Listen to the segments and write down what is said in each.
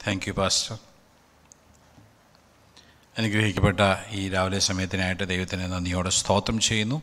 thank you pastor അനുഗ്രഹിക്കപ്പെട്ട ഈ രാവിലെ സമയത്തിനായിട്ട് ദൈവത്തിന് നന്ദിയോടെ സ്തോത്രം ചെയ്യുന്നു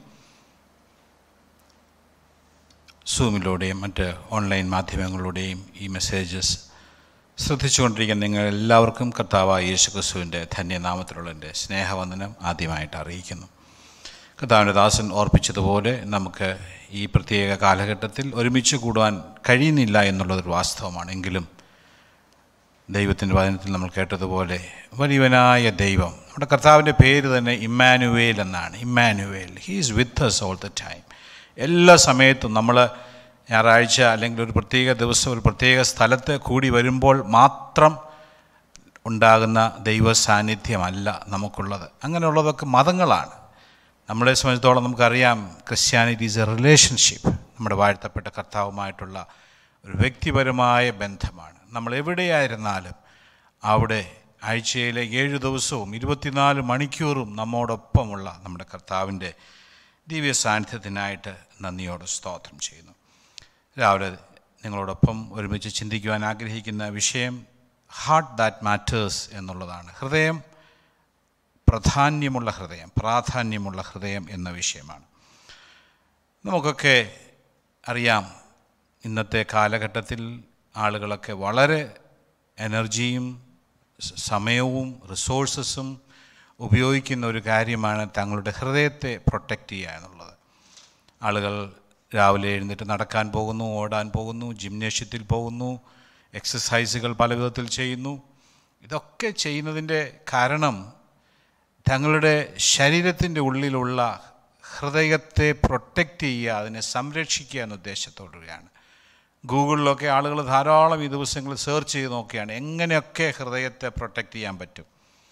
സൂമിലൂടെയും മറ്റ് ഓൺലൈൻ മാധ്യമങ്ങളിലൂടെയും ഈ മെസ്സേജസ് ശ്രദ്ധിച്ചുകൊണ്ടിരിക്കുന്ന നിങ്ങൾ എല്ലാവർക്കും കർത്താവായ യേശു ക്രിസ്തുവിൻ്റെ ധന്യനാമത്തിലുള്ള എൻ്റെ സ്നേഹവന്ദനം ആദ്യമായിട്ട് അറിയിക്കുന്നു കർത്താവിൻ്റെ ദാസൻ ഓർപ്പിച്ചതുപോലെ നമുക്ക് ഈ പ്രത്യേക കാലഘട്ടത്തിൽ ഒരുമിച്ച് കൂടുവാൻ കഴിയുന്നില്ല എന്നുള്ളതൊരു വാസ്തവമാണ് എങ്കിലും ദൈവത്തിൻ്റെ വചനത്തിൽ നമ്മൾ കേട്ടതുപോലെ വലിയവനായ ദൈവം നമ്മുടെ കർത്താവിൻ്റെ പേര് തന്നെ ഇമ്മാനുവേൽ എന്നാണ് Emmanuel he is with us all the time എല്ലാ സമയത്തും നമ്മൾ ഞായറാഴ്ച അല്ലെങ്കിൽ ഒരു പ്രത്യേക ദിവസം ഒരു പ്രത്യേക സ്ഥലത്ത് കൂടി വരുമ്പോൾ മാത്രം ഉണ്ടാകുന്ന ദൈവ സാന്നിധ്യമല്ല നമുക്കുള്ളത് അങ്ങനെയുള്ളതൊക്കെ മതങ്ങളാണ് നമ്മളെ സംബന്ധിച്ചിടത്തോളം നമുക്കറിയാം ക്രിസ്ത്യാനിറ്റി ഈസ് എ റിലേഷൻഷിപ്പ് നമ്മുടെ വാഴ്ത്തപ്പെട്ട കർത്താവുമായിട്ടുള്ള ഒരു വ്യക്തിപരമായ ബന്ധമാണ് നമ്മൾ എവിടെയായിരുന്നാലും അവിടെ ആഴ്ചയിലെ ഏഴ് ദിവസവും ഇരുപത്തിനാല് മണിക്കൂറും നമ്മോടൊപ്പമുള്ള നമ്മുടെ കർത്താവിൻ്റെ ദിവ്യ സാന്നിധ്യത്തിനായിട്ട് നന്ദിയോടെ സ്തോത്രം ചെയ്യുന്നു രാവിലെ നിങ്ങളോടൊപ്പം ഒരുമിച്ച് ചിന്തിക്കുവാൻ ആഗ്രഹിക്കുന്ന വിഷയം ഹാർട്ട് ദാറ്റ് മാറ്റേഴ്സ് എന്നുള്ളതാണ് ഹൃദയം പ്രാധാന്യമുള്ള ഹൃദയം പ്രാധാന്യമുള്ള ഹൃദയം എന്ന വിഷയമാണ് നമുക്കൊക്കെ അറിയാം ഇന്നത്തെ കാലഘട്ടത്തിൽ ആളുകളൊക്കെ വളരെ എനർജിയും സ- സമയവും റിസോഴ്സസും ഉപയോഗിക്കുന്ന ഒരു കാര്യമാണ് തങ്ങളുടെ ഹൃദയത്തെ പ്രൊട്ടക്റ്റ് ചെയ്യുക എന്നുള്ളത് ആളുകൾ രാവിലെ എഴുന്നേറ്റ് നടക്കാൻ പോകുന്നു ഓടാൻ പോകുന്നു ജിംനേഷ്യത്തിൽ പോകുന്നു എക്സസൈസുകൾ പല വിധത്തിൽ ചെയ്യുന്നു ഇതൊക്കെ ചെയ്യുന്നതിൻ്റെ കാരണം തങ്ങളുടെ ശരീരത്തിൻ്റെ ഉള്ളിലുള്ള ഹൃദയത്തെ പ്രൊട്ടക്റ്റ് ചെയ്യുക അതിനെ സംരക്ഷിക്കുക എന്ന ഉദ്ദേശത്തോടുകയാണ് ഗൂഗിളിലൊക്കെ ആളുകൾ ധാരാളം ഈ ദിവസങ്ങളിൽ സെർച്ച് ചെയ്ത് നോക്കുകയാണ് എങ്ങനെയൊക്കെ ഹൃദയത്തെ പ്രൊട്ടക്റ്റ് ചെയ്യാൻ പറ്റും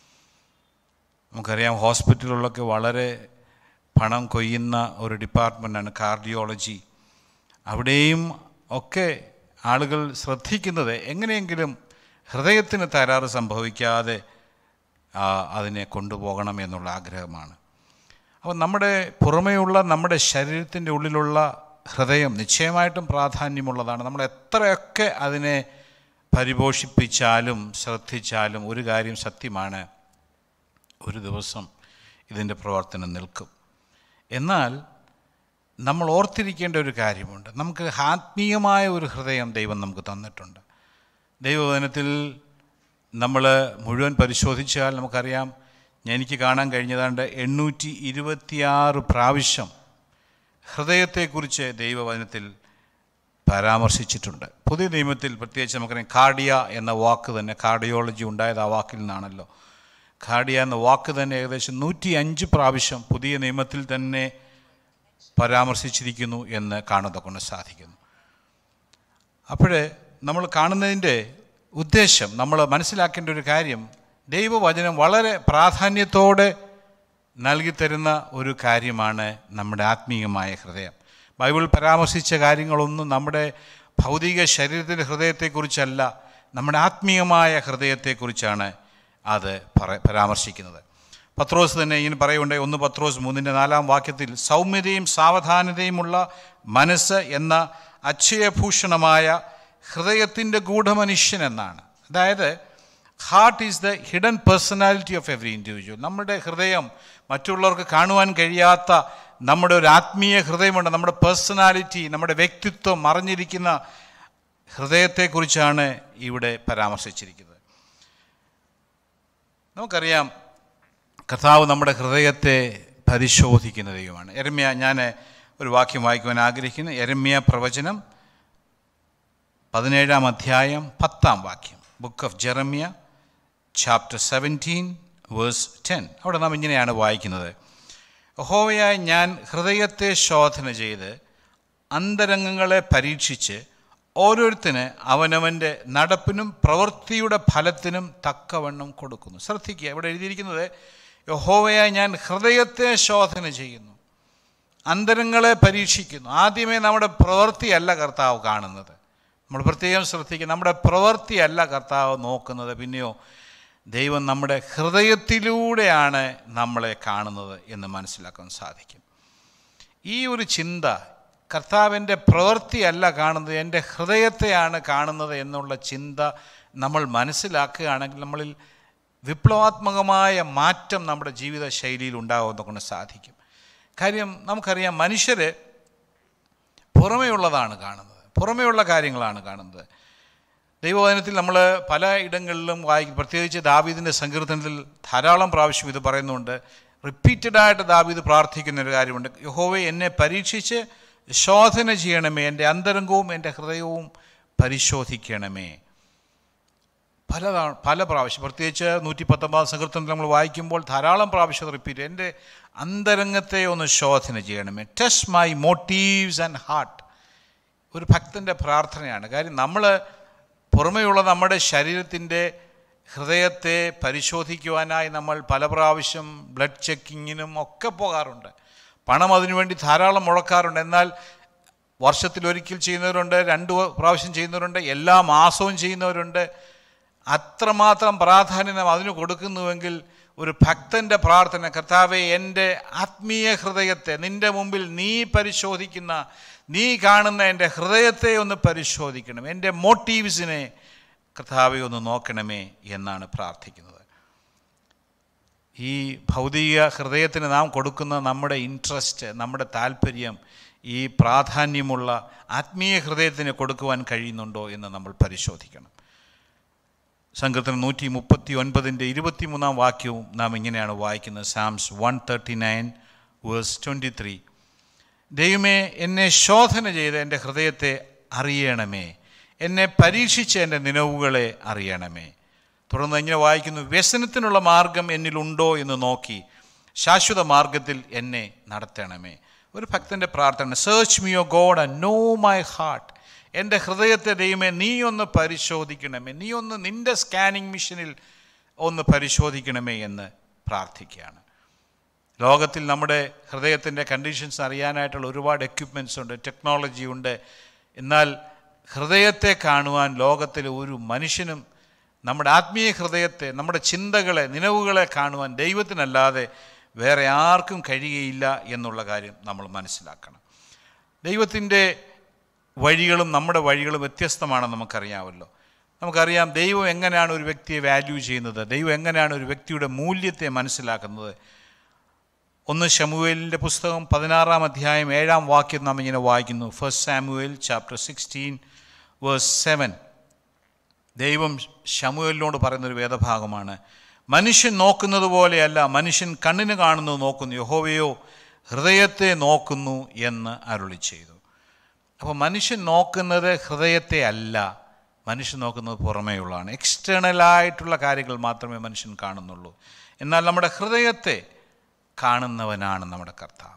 നമുക്കറിയാം ഹോസ്പിറ്റലുകളിലൊക്കെ വളരെ പണം കൊയ്യുന്ന ഒരു ഡിപ്പാർട്ട്മെൻറ്റാണ് കാർഡിയോളജി അവിടെയും ഒക്കെ ആളുകൾ ശ്രദ്ധിക്കുന്നത് എങ്ങനെയെങ്കിലും ഹൃദയത്തിന് തകരാറ് സംഭവിക്കാതെ ആ, അതിനെ കൊണ്ടുപോകണം എന്നുള്ള ആഗ്രഹമാണ് അപ്പോൾ നമ്മുടെ പുറമേയുള്ള നമ്മുടെ ശരീരത്തിൻ്റെ ഉള്ളിലുള്ള ഹൃദയം നിശ്ചയമായിട്ടും പ്രാധാന്യമുള്ളതാണ് നമ്മൾ എത്രയൊക്കെ അതിനെ പരിപോഷിപ്പിച്ചാലും ശ്രദ്ധിച്ചാലും ഒരു കാര്യം സത്യമാണ് ഒരു ദിവസം ഇതിൻ്റെ പ്രവർത്തനം നിൽക്കും എന്നാൽ നമ്മൾ ഓർത്തിരിക്കേണ്ട ഒരു കാര്യമുണ്ട് നമുക്ക് ആത്മീയമായ ഒരു ഹൃദയം ദൈവം നമുക്ക് തന്നിട്ടുണ്ട് ദൈവവചനത്തിൽ നമ്മൾ മുഴുവൻ പരിശോധിച്ചാൽ നമുക്കറിയാം എനിക്ക് കാണാൻ കഴിഞ്ഞതാണ്ട് എണ്ണൂറ്റി ഇരുപത്തിയാറ് പ്രാവശ്യം ഹൃദയത്തെക്കുറിച്ച് ദൈവവചനത്തിൽ പരാമർശിച്ചിട്ടുണ്ട് പുതിയ നിയമത്തിൽ പ്രത്യേകിച്ച് നമുക്കറിയാം കാർഡിയ എന്ന വാക്ക് തന്നെ കാർഡിയോളജി ഉണ്ടായത് ആ വാക്കിൽ നിന്നാണല്ലോ കാർഡിയ എന്ന വാക്ക് തന്നെ ഏകദേശം നൂറ്റി അഞ്ച് പ്രാവശ്യം പുതിയ നിയമത്തിൽ തന്നെ പരാമർശിച്ചിരിക്കുന്നു എന്ന് കാണുന്നത് കൊണ്ട് സാധിക്കുന്നു അപ്പോൾ നമ്മൾ കാണുന്നതിൻ്റെ ഉദ്ദേശം നമ്മൾ മനസ്സിലാക്കേണ്ട ഒരു കാര്യം ദൈവവചനം വളരെ പ്രാധാന്യത്തോടെ നൽകിത്തരുന്ന ഒരു കാര്യമാണ് നമ്മുടെ ആത്മീയമായ ഹൃദയം ബൈബിൾ പരാമർശിച്ച കാര്യങ്ങളൊന്നും നമ്മുടെ ഭൗതിക ശരീരത്തിൻ്റെ ഹൃദയത്തെക്കുറിച്ചല്ല നമ്മുടെ ആത്മീയമായ ഹൃദയത്തെക്കുറിച്ചാണ് അത് പറ പരാമർശിക്കുന്നത് പത്രോസ് തന്നെ ഇങ്ങനെ പറയുണ്ടായി ഒന്ന് പത്രോസ് മൂന്നിൻ്റെ നാലാം വാക്യത്തിൽ സൗമ്യതയും സാവധാനതയുമുള്ള മനസ്സ് എന്ന അക്ഷയഭൂഷണമായ ഹൃദയത്തിൻ്റെ ഗൂഢമനുഷ്യൻ എന്നാണ് അതായത് heart is the hidden personality of every individual നമ്മുടെ ഹൃദയം മറ്റുള്ളവർക്ക് കാണുവാൻ കഴിയാത്ത നമ്മുടെ ഒരു ആത്മീയ ഹൃദയമുണ്ട് നമ്മുടെ പേഴ്സണാലിറ്റി നമ്മുടെ വ്യക്തിത്വം മറിഞ്ഞിരിക്കുന്ന ഹൃദയത്തെക്കുറിച്ചാണ് ഇവിടെ പരാമർശിച്ചിരിക്കുന്നത് നമുക്കറിയാം കർത്താവ് നമ്മുടെ ഹൃദയത്തെ പരിശോധിക്കുന്ന ദൈവമാണ് എരമ്യ ഞാൻ ഒരു വാക്യം വായിക്കുവാൻ ആഗ്രഹിക്കുന്നു എരമ്യ പ്രവചനം പതിനേഴാം അധ്യായം പത്താം വാക്യം book of Jeremiah chapter seventeen verse ten അവിടെ നാം ഇങ്ങനെയാണ് വായിക്കുന്നത് യഹോവയായി ഞാൻ ഹൃദയത്തെ ശോധന ചെയ്ത് അന്തരംഗങ്ങളെ പരീക്ഷിച്ച് ഓരോരുത്തന് അവനവൻ്റെ നടപ്പിനും പ്രവൃത്തിയുടെ ഫലത്തിനും തക്കവണ്ണം കൊടുക്കുന്നു ശ്രദ്ധിക്കുക ഇവിടെ എഴുതിയിരിക്കുന്നത് യഹോവയായി ഞാൻ ഹൃദയത്തെ ശോധന ചെയ്യുന്നു അന്തരങ്ങളെ പരീക്ഷിക്കുന്നു ആദ്യമേ നമ്മുടെ പ്രവൃത്തിയല്ല കർത്താവ് കാണുന്നത് നമ്മൾ പ്രത്യേകം ശ്രദ്ധിക്കുക നമ്മുടെ പ്രവൃത്തിയല്ല കർത്താവ് നോക്കുന്നത് പിന്നെയോ ദൈവം നമ്മുടെ ഹൃദയത്തിലൂടെയാണ് നമ്മളെ കാണുന്നത് എന്ന് മനസ്സിലാക്കാൻ സാധിക്കും ഈ ഒരു ചിന്ത കർത്താവിൻ്റെ പ്രവൃത്തിയല്ല കാണുന്നത് എൻ്റെ ഹൃദയത്തെയാണ് കാണുന്നത് എന്നുള്ള ചിന്ത നമ്മൾ മനസ്സിലാക്കുകയാണെങ്കിൽ നമ്മളിൽ വിപ്ലവാത്മകമായ മാറ്റം നമ്മുടെ ജീവിത ശൈലിയിൽ ഉണ്ടാകുമെന്ന് കൊണ്ട് സാധിക്കും കാര്യം നമുക്കറിയാം മനുഷ്യർ പുറമേയുള്ളതാണ് കാണുന്നത് പുറമേയുള്ള കാര്യങ്ങളാണ് കാണുന്നത് ദൈവവചനത്തിൽ നമ്മൾ പല ഇടങ്ങളിലും വായിക്കും പ്രത്യേകിച്ച് ദാവീദിൻ്റെ സങ്കീർത്തനത്തിൽ ധാരാളം പ്രാവശ്യം ഇത് പറയുന്നുണ്ട് റിപ്പീറ്റഡായിട്ട് ദാവീദ് പ്രാർത്ഥിക്കുന്ന ഒരു കാര്യമുണ്ട് യഹോവെ എന്നെ പരീക്ഷിച്ച് ശോധന ചെയ്യണമേ എൻ്റെ അന്തരംഗവും എൻ്റെ ഹൃദയവും പരിശോധിക്കണമേ പലതാണ് പല പ്രാവശ്യം പ്രത്യേകിച്ച് നൂറ്റി പത്തൊമ്പതാം സങ്കീർത്തനത്തിൽ നമ്മൾ വായിക്കുമ്പോൾ ധാരാളം പ്രാവശ്യം റിപ്പീറ്റ് എൻ്റെ അന്തരംഗത്തെ ഒന്ന് ശോധന ചെയ്യണമേ test my motives and heart ഒരു ഭക്തൻ്റെ പ്രാർത്ഥനയാണ് കാര്യം നമ്മൾ പുറമേയുള്ള നമ്മുടെ ശരീരത്തിൻ്റെ ഹൃദയത്തെ പരിശോധിക്കുവാനായി നമ്മൾ പല പ്രാവശ്യം ബ്ലഡ് ചെക്കിങ്ങിനും ഒക്കെ പോകാറുണ്ട് പണം അതിനുവേണ്ടി ധാരാളം മുടക്കാറുണ്ട് എന്നാൽ വർഷത്തിലൊരിക്കൽ ചെയ്യുന്നവരുണ്ട് രണ്ട് പ്രാവശ്യം ചെയ്യുന്നവരുണ്ട് എല്ലാ മാസവും ചെയ്യുന്നവരുണ്ട് അത്രമാത്രം പ്രാധാന്യം അതിന് കൊടുക്കുന്നുവെങ്കിൽ ഒരു ഭക്തൻ്റെ പ്രാർത്ഥന കർത്താവെ എൻ്റെ ആത്മീയ ഹൃദയത്തെ നിൻ്റെ മുമ്പിൽ നീ പരിശോധിക്കുന്ന നീ കാണുന്ന എൻ്റെ ഹൃദയത്തെ ഒന്ന് പരിശോധിക്കണം എൻ്റെ മോട്ടീവ്സിനെ കർത്താവെ ഒന്ന് നോക്കണമേ എന്നാണ് പ്രാർത്ഥിക്കുന്നത് ഈ ഭൗതിക ഹൃദയത്തിന് നാം കൊടുക്കുന്ന നമ്മുടെ ഇൻട്രസ്റ്റ് നമ്മുടെ താല്പര്യം ഈ പ്രാധാന്യമുള്ള ആത്മീയ ഹൃദയത്തിന് കൊടുക്കുവാൻ കഴിയുന്നുണ്ടോ എന്ന് നമ്മൾ പരിശോധിക്കണം സങ്കീർത്തനം നൂറ്റി മുപ്പത്തി ഒൻപതിൻ്റെ ഇരുപത്തിമൂന്നാം വാക്യവും നാം ഇങ്ങനെയാണ് വായിക്കുന്നത് Psalms one thirty nine verse twenty three ദൈവമേ എന്നെ ശോധന ചെയ്ത് എൻ്റെ ഹൃദയത്തെ അറിയണമേ എന്നെ പരീക്ഷിച്ച് എൻ്റെ നിലവുകളെ അറിയണമേ തുടർന്ന് ഇങ്ങനെ വായിക്കുന്നു വ്യസനത്തിനുള്ള മാർഗം എന്നിലുണ്ടോ എന്ന് നോക്കി ശാശ്വത മാർഗത്തിൽ എന്നെ നടത്തണമേ ഒരു ഭക്തൻ്റെ പ്രാർത്ഥന search me O God and know my heart എൻ്റെ ഹൃദയത്തെ ദൈവമേ നീ ഒന്ന് പരിശോധിക്കണമേ നീ ഒന്ന് നിൻ്റെ സ്കാനിങ് മെഷീനിൽ ഒന്ന് പരിശോധിക്കണമേ എന്ന് പ്രാർത്ഥിക്കുകയാണ് ലോകത്തിൽ നമ്മുടെ ഹൃദയത്തിൻ്റെ കണ്ടീഷൻസ് അറിയാനായിട്ടുള്ള ഒരുപാട് എക്യുപ്മെൻറ്റ്സ് ഉണ്ട് ടെക്നോളജി ഉണ്ട് എന്നാൽ ഹൃദയത്തെ കാണുവാൻ ലോകത്തിലെ ഒരു മനുഷ്യനും നമ്മുടെ ആത്മീയ ഹൃദയത്തെ നമ്മുടെ ചിന്തകളെ നിലവുകളെ കാണുവാൻ ദൈവത്തിനല്ലാതെ വേറെ ആർക്കും കഴിയുകയില്ല എന്നുള്ള കാര്യം നമ്മൾ മനസ്സിലാക്കണം ദൈവത്തിൻ്റെ വഴികളും നമ്മുടെ വഴികളും വ്യത്യസ്തമാണെന്ന് നമുക്കറിയാമല്ലോ നമുക്കറിയാം ദൈവം എങ്ങനെയാണ് ഒരു വ്യക്തിയെ വാല്യൂ ചെയ്യുന്നത് ദൈവം എങ്ങനെയാണ് ഒരു വ്യക്തിയുടെ മൂല്യത്തെ മനസ്സിലാക്കുന്നത് ഒന്ന് ഷമുവേലിൻ്റെ പുസ്തകം പതിനാറാം അധ്യായം ഏഴാം വാക്യം നാം ഇങ്ങനെ വായിക്കുന്നു first Samuel chapter sixteen verse seven ദൈവം ഷമുവേലിനോട് പറയുന്നൊരു വേദഭാഗമാണ് മനുഷ്യൻ നോക്കുന്നത് പോലെയല്ല മനുഷ്യൻ കണ്ണിന് കാണുന്നത് നോക്കുന്നു യഹോവയോ ഹൃദയത്തെ നോക്കുന്നു എന്ന് അരുളി ചെയ്തു അപ്പോൾ മനുഷ്യൻ നോക്കുന്നത് ഹൃദയത്തെ അല്ല മനുഷ്യൻ നോക്കുന്നത് പുറമേയുള്ളതാണ് എക്സ്റ്റേണലായിട്ടുള്ള കാര്യങ്ങൾ മാത്രമേ മനുഷ്യൻ കാണുന്നുള്ളൂ എന്നാൽ നമ്മുടെ ഹൃദയത്തെ കാണുന്നവനാണ് നമ്മുടെ കർത്താവ്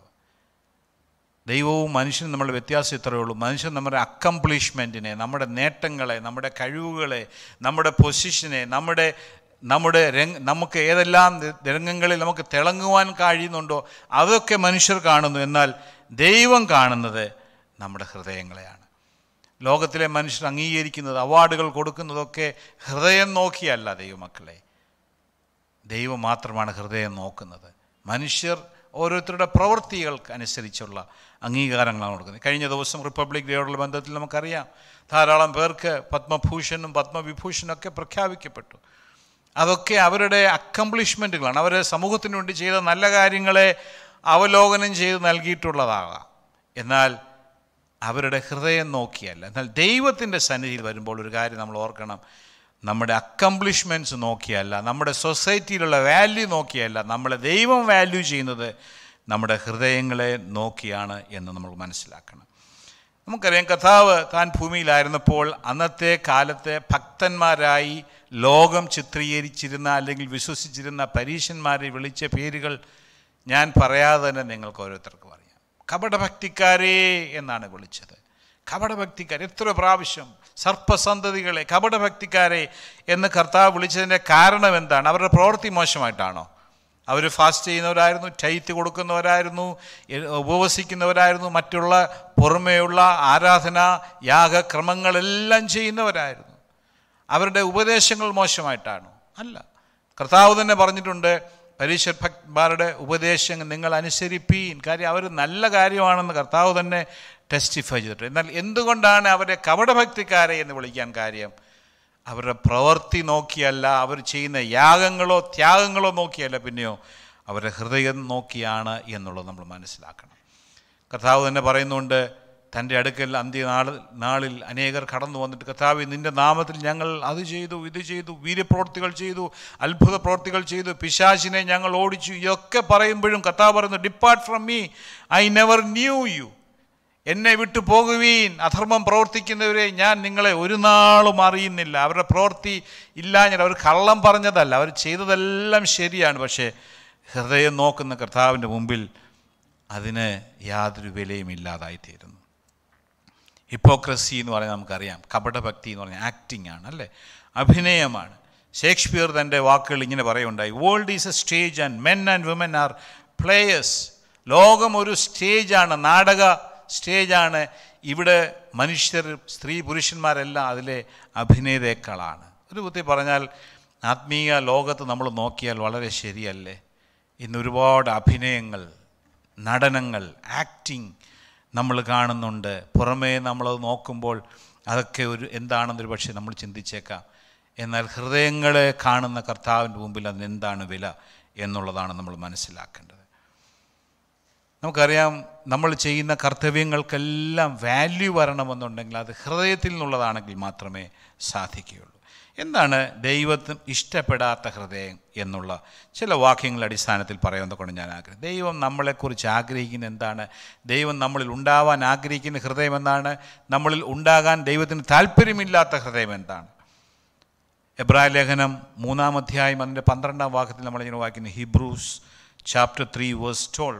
ദൈവവും മനുഷ്യനും നമ്മളുടെ വ്യത്യാസം ഇത്രയേ ഉള്ളൂ മനുഷ്യൻ നമ്മുടെ അക്കംപ്ലിഷ്മെൻറ്റിനെ നമ്മുടെ നേട്ടങ്ങളെ നമ്മുടെ കഴിവുകളെ നമ്മുടെ പൊസിഷനെ നമ്മുടെ നമ്മുടെ രംഗ നമുക്ക് ഏതെല്ലാം രംഗങ്ങളിൽ നമുക്ക് തിളങ്ങുവാൻ കഴിയുന്നുണ്ടോ അതൊക്കെ മനുഷ്യർ കാണുന്നു എന്നാൽ ദൈവം കാണുന്നത് നമ്മുടെ ഹൃദയങ്ങളെയാണ് ലോകത്തിലെ മനുഷ്യർ അംഗീകരിക്കുന്നത് അവാർഡുകൾ കൊടുക്കുന്നതൊക്കെ ഹൃദയം നോക്കിയല്ല ദൈവമക്കളെ ദൈവം മാത്രമാണ് ഹൃദയം നോക്കുന്നത് മനുഷ്യർ ഓരോരുത്തരുടെ പ്രവൃത്തികൾക്ക് അനുസരിച്ചുള്ള അംഗീകാരങ്ങളാണ് കൊടുക്കുന്നത് കഴിഞ്ഞ ദിവസം റിപ്പബ്ലിക് ഡേയോടുള്ള ബന്ധത്തിൽ നമുക്കറിയാം ധാരാളം പേർക്ക് പത്മഭൂഷണും പത്മവിഭൂഷണും ഒക്കെ പ്രഖ്യാപിക്കപ്പെട്ടു അതൊക്കെ അവരുടെ അക്കംപ്ലിഷ്മെൻറ്റുകളാണ് അവർ സമൂഹത്തിന് വേണ്ടി ചെയ്ത നല്ല കാര്യങ്ങളെ അവലോകനം ചെയ്ത് നൽകിയിട്ടുള്ളതാകാം എന്നാൽ അവരുടെ ഹൃദയം നോക്കിയല്ല എന്നാൽ ദൈവത്തിൻ്റെ സന്നിധിയിൽ വരുമ്പോൾ ഒരു കാര്യം നമ്മൾ ഓർക്കണം നമ്മുടെ അക്കംപ്ലിഷ്മെൻറ്റ്സ് നോക്കിയല്ല നമ്മുടെ സൊസൈറ്റിയിലുള്ള വാല്യൂ നോക്കിയല്ല നമ്മളെ ദൈവം വാല്യൂ ചെയ്യുന്നത് നമ്മുടെ ഹൃദയങ്ങളെ നോക്കിയാണ് എന്ന് നമ്മൾ മനസ്സിലാക്കണം നമുക്കറിയാം കഥാവ് താൻ ഭൂമിയിലായിരുന്നപ്പോൾ അന്നത്തെ കാലത്തെ ഭക്തന്മാരായി ലോകം ചിത്രീകരിച്ചിരുന്ന അല്ലെങ്കിൽ വിശ്വസിച്ചിരുന്ന പരീശന്മാരെ വിളിച്ച പേരുകൾ ഞാൻ പറയാതെ തന്നെ നിങ്ങൾക്ക് ഓരോരുത്തർക്കും അറിയാം കപടഭക്തിക്കാരേ എന്നാണ് വിളിച്ചത് കപടഭക്തിക്കാർ എത്ര പ്രാവശ്യം സർപ്പസന്തതികളെ കപടഭക്തിക്കാരെ എന്ന് കർത്താവ് വിളിച്ചതിൻ്റെ കാരണം എന്താണ് അവരുടെ പ്രവൃത്തി മോശമായിട്ടാണോ അവർ ഫാസ്റ്റ് ചെയ്യുന്നവരായിരുന്നു ചൈത്ത് കൊടുക്കുന്നവരായിരുന്നു ഉപവസിക്കുന്നവരായിരുന്നു മറ്റുള്ള പുറമേയുള്ള ആരാധന യാഗക്രമങ്ങളെല്ലാം ചെയ്യുന്നവരായിരുന്നു അവരുടെ ഉപദേശങ്ങൾ മോശമായിട്ടാണോ അല്ല കർത്താവ് തന്നെ പറഞ്ഞിട്ടുണ്ട് പരീക്ഷന്മാരുടെ ഉപദേശങ്ങൾ നിങ്ങൾ അനുസരിപ്പീൻ കാര്യം അവർ നല്ല കാര്യമാണെന്ന് കർത്താവ് തന്നെ ടെസ്റ്റിഫൈ ചെയ്തിട്ടുണ്ട് എന്നാൽ എന്തുകൊണ്ടാണ് അവരെ കപടഭക്തിക്കാരെ എന്ന് വിളിക്കാൻ കാര്യം അവരുടെ പ്രവൃത്തി നോക്കിയല്ല അവർ ചെയ്യുന്ന യാഗങ്ങളോ ത്യാഗങ്ങളോ നോക്കിയല്ല പിന്നെയോ അവരുടെ ഹൃദയം നോക്കിയാണ് എന്നുള്ളത് നമ്മൾ മനസ്സിലാക്കണം കർത്താവ് തന്നെ പറയുന്നുണ്ട് തൻ്റെ അടുക്കൽ അന്ത്യനാൾ നാളിൽ അനേകർ കടന്നു വന്നിട്ട് കർത്താവ് നിൻ്റെ നാമത്തിൽ ഞങ്ങൾ അത് ചെയ്തു ഇത് ചെയ്തു വീര്യപ്രവർത്തികൾ ചെയ്തു അത്ഭുത പ്രവർത്തികൾ ചെയ്തു പിശാചിനെ ഞങ്ങൾ ഓടിച്ചു ഇതൊക്കെ പറയുമ്പോഴും കർത്താവ് പറയുന്നു depart from me I never knew you എന്നെ വിട്ടു പോകുവീൻ അധർമ്മം പ്രവർത്തിക്കുന്നവരെ ഞാൻ നിങ്ങളെ ഒരു നാളും അറിയുന്നില്ല അവരുടെ പ്രവൃത്തി ഇല്ലാഞ്ഞാൽ അവർ കള്ളം പറഞ്ഞതല്ല അവർ ചെയ്തതെല്ലാം ശരിയാണ് പക്ഷേ ഹൃദയം നോക്കുന്ന കർത്താവിൻ്റെ മുമ്പിൽ അതിന് യാതൊരു വിലയും ഇല്ലാതായിത്തീരുന്നു ഹിപ്പോക്രസി എന്ന് പറഞ്ഞാൽ നമുക്കറിയാം കപടഭക്തി എന്ന് പറഞ്ഞാൽ ആക്ടിംഗ് ആണ് അല്ലേ അഭിനയമാണ് ഷേക്സ്പിയർ തൻ്റെ വാക്കുകൾ ഇങ്ങനെ പറയുണ്ടായി world is a stage and men and women are players ലോകം ഒരു സ്റ്റേജാണ് നാടക സ്റ്റേജാണ് ഇവിടെ മനുഷ്യർ സ്ത്രീ പുരുഷന്മാരെല്ലാം അതിലെ അഭിനേതാക്കളാണ് ഒരു ബുദ്ധി പറഞ്ഞാൽ ആത്മീയ ലോകത്ത് നമ്മൾ നോക്കിയാൽ വളരെ ശരിയല്ലേ ഇന്ന് ഒരുപാട് അഭിനയങ്ങൾ നടനങ്ങൾ ആക്ടിങ് നമ്മൾ കാണുന്നുണ്ട് പുറമേ നമ്മളത് നോക്കുമ്പോൾ അതൊക്കെ ഒരു എന്താണെന്നൊരു പക്ഷേ നമ്മൾ ചിന്തിച്ചേക്കാം എന്നാൽ ഹൃദയങ്ങളെ കാണുന്ന കർത്താവിൻ്റെ മുമ്പിൽ അതിന് എന്താണ് വില എന്നുള്ളതാണ് നമ്മൾ മനസ്സിലാക്കേണ്ടത് നമുക്കറിയാം നമ്മൾ ചെയ്യുന്ന കർത്തവ്യങ്ങൾക്കെല്ലാം വാല്യൂ വരണമെന്നുണ്ടെങ്കിൽ അത് ഹൃദയത്തിൽ നിന്നുള്ളതാണെങ്കിൽ മാത്രമേ സാധിക്കുകയുള്ളൂ എന്താണ് ദൈവത്തിന് ഇഷ്ടപ്പെടാത്ത ഹൃദയം എന്നുള്ള ചില വാക്യങ്ങളുടെ അടിസ്ഥാനത്തിൽ പറയുന്നത് കൊണ്ട് ഞാൻ ആഗ്രഹം ദൈവം നമ്മളെക്കുറിച്ച് ആഗ്രഹിക്കുന്ന എന്താണ് ദൈവം നമ്മളിൽ ഉണ്ടാവാൻ ആഗ്രഹിക്കുന്ന ഹൃദയം എന്താണ് നമ്മളിൽ ഉണ്ടാകാൻ ദൈവത്തിന് താല്പര്യമില്ലാത്ത ഹൃദയം എന്താണ് എബ്രായ ലേഖനം മൂന്നാം അധ്യായം അതിൻ്റെ പന്ത്രണ്ടാം വാക്യത്തിൽ നമ്മളിങ്ങനെ വായിക്കുന്നു Hebrews chapter three verse twelve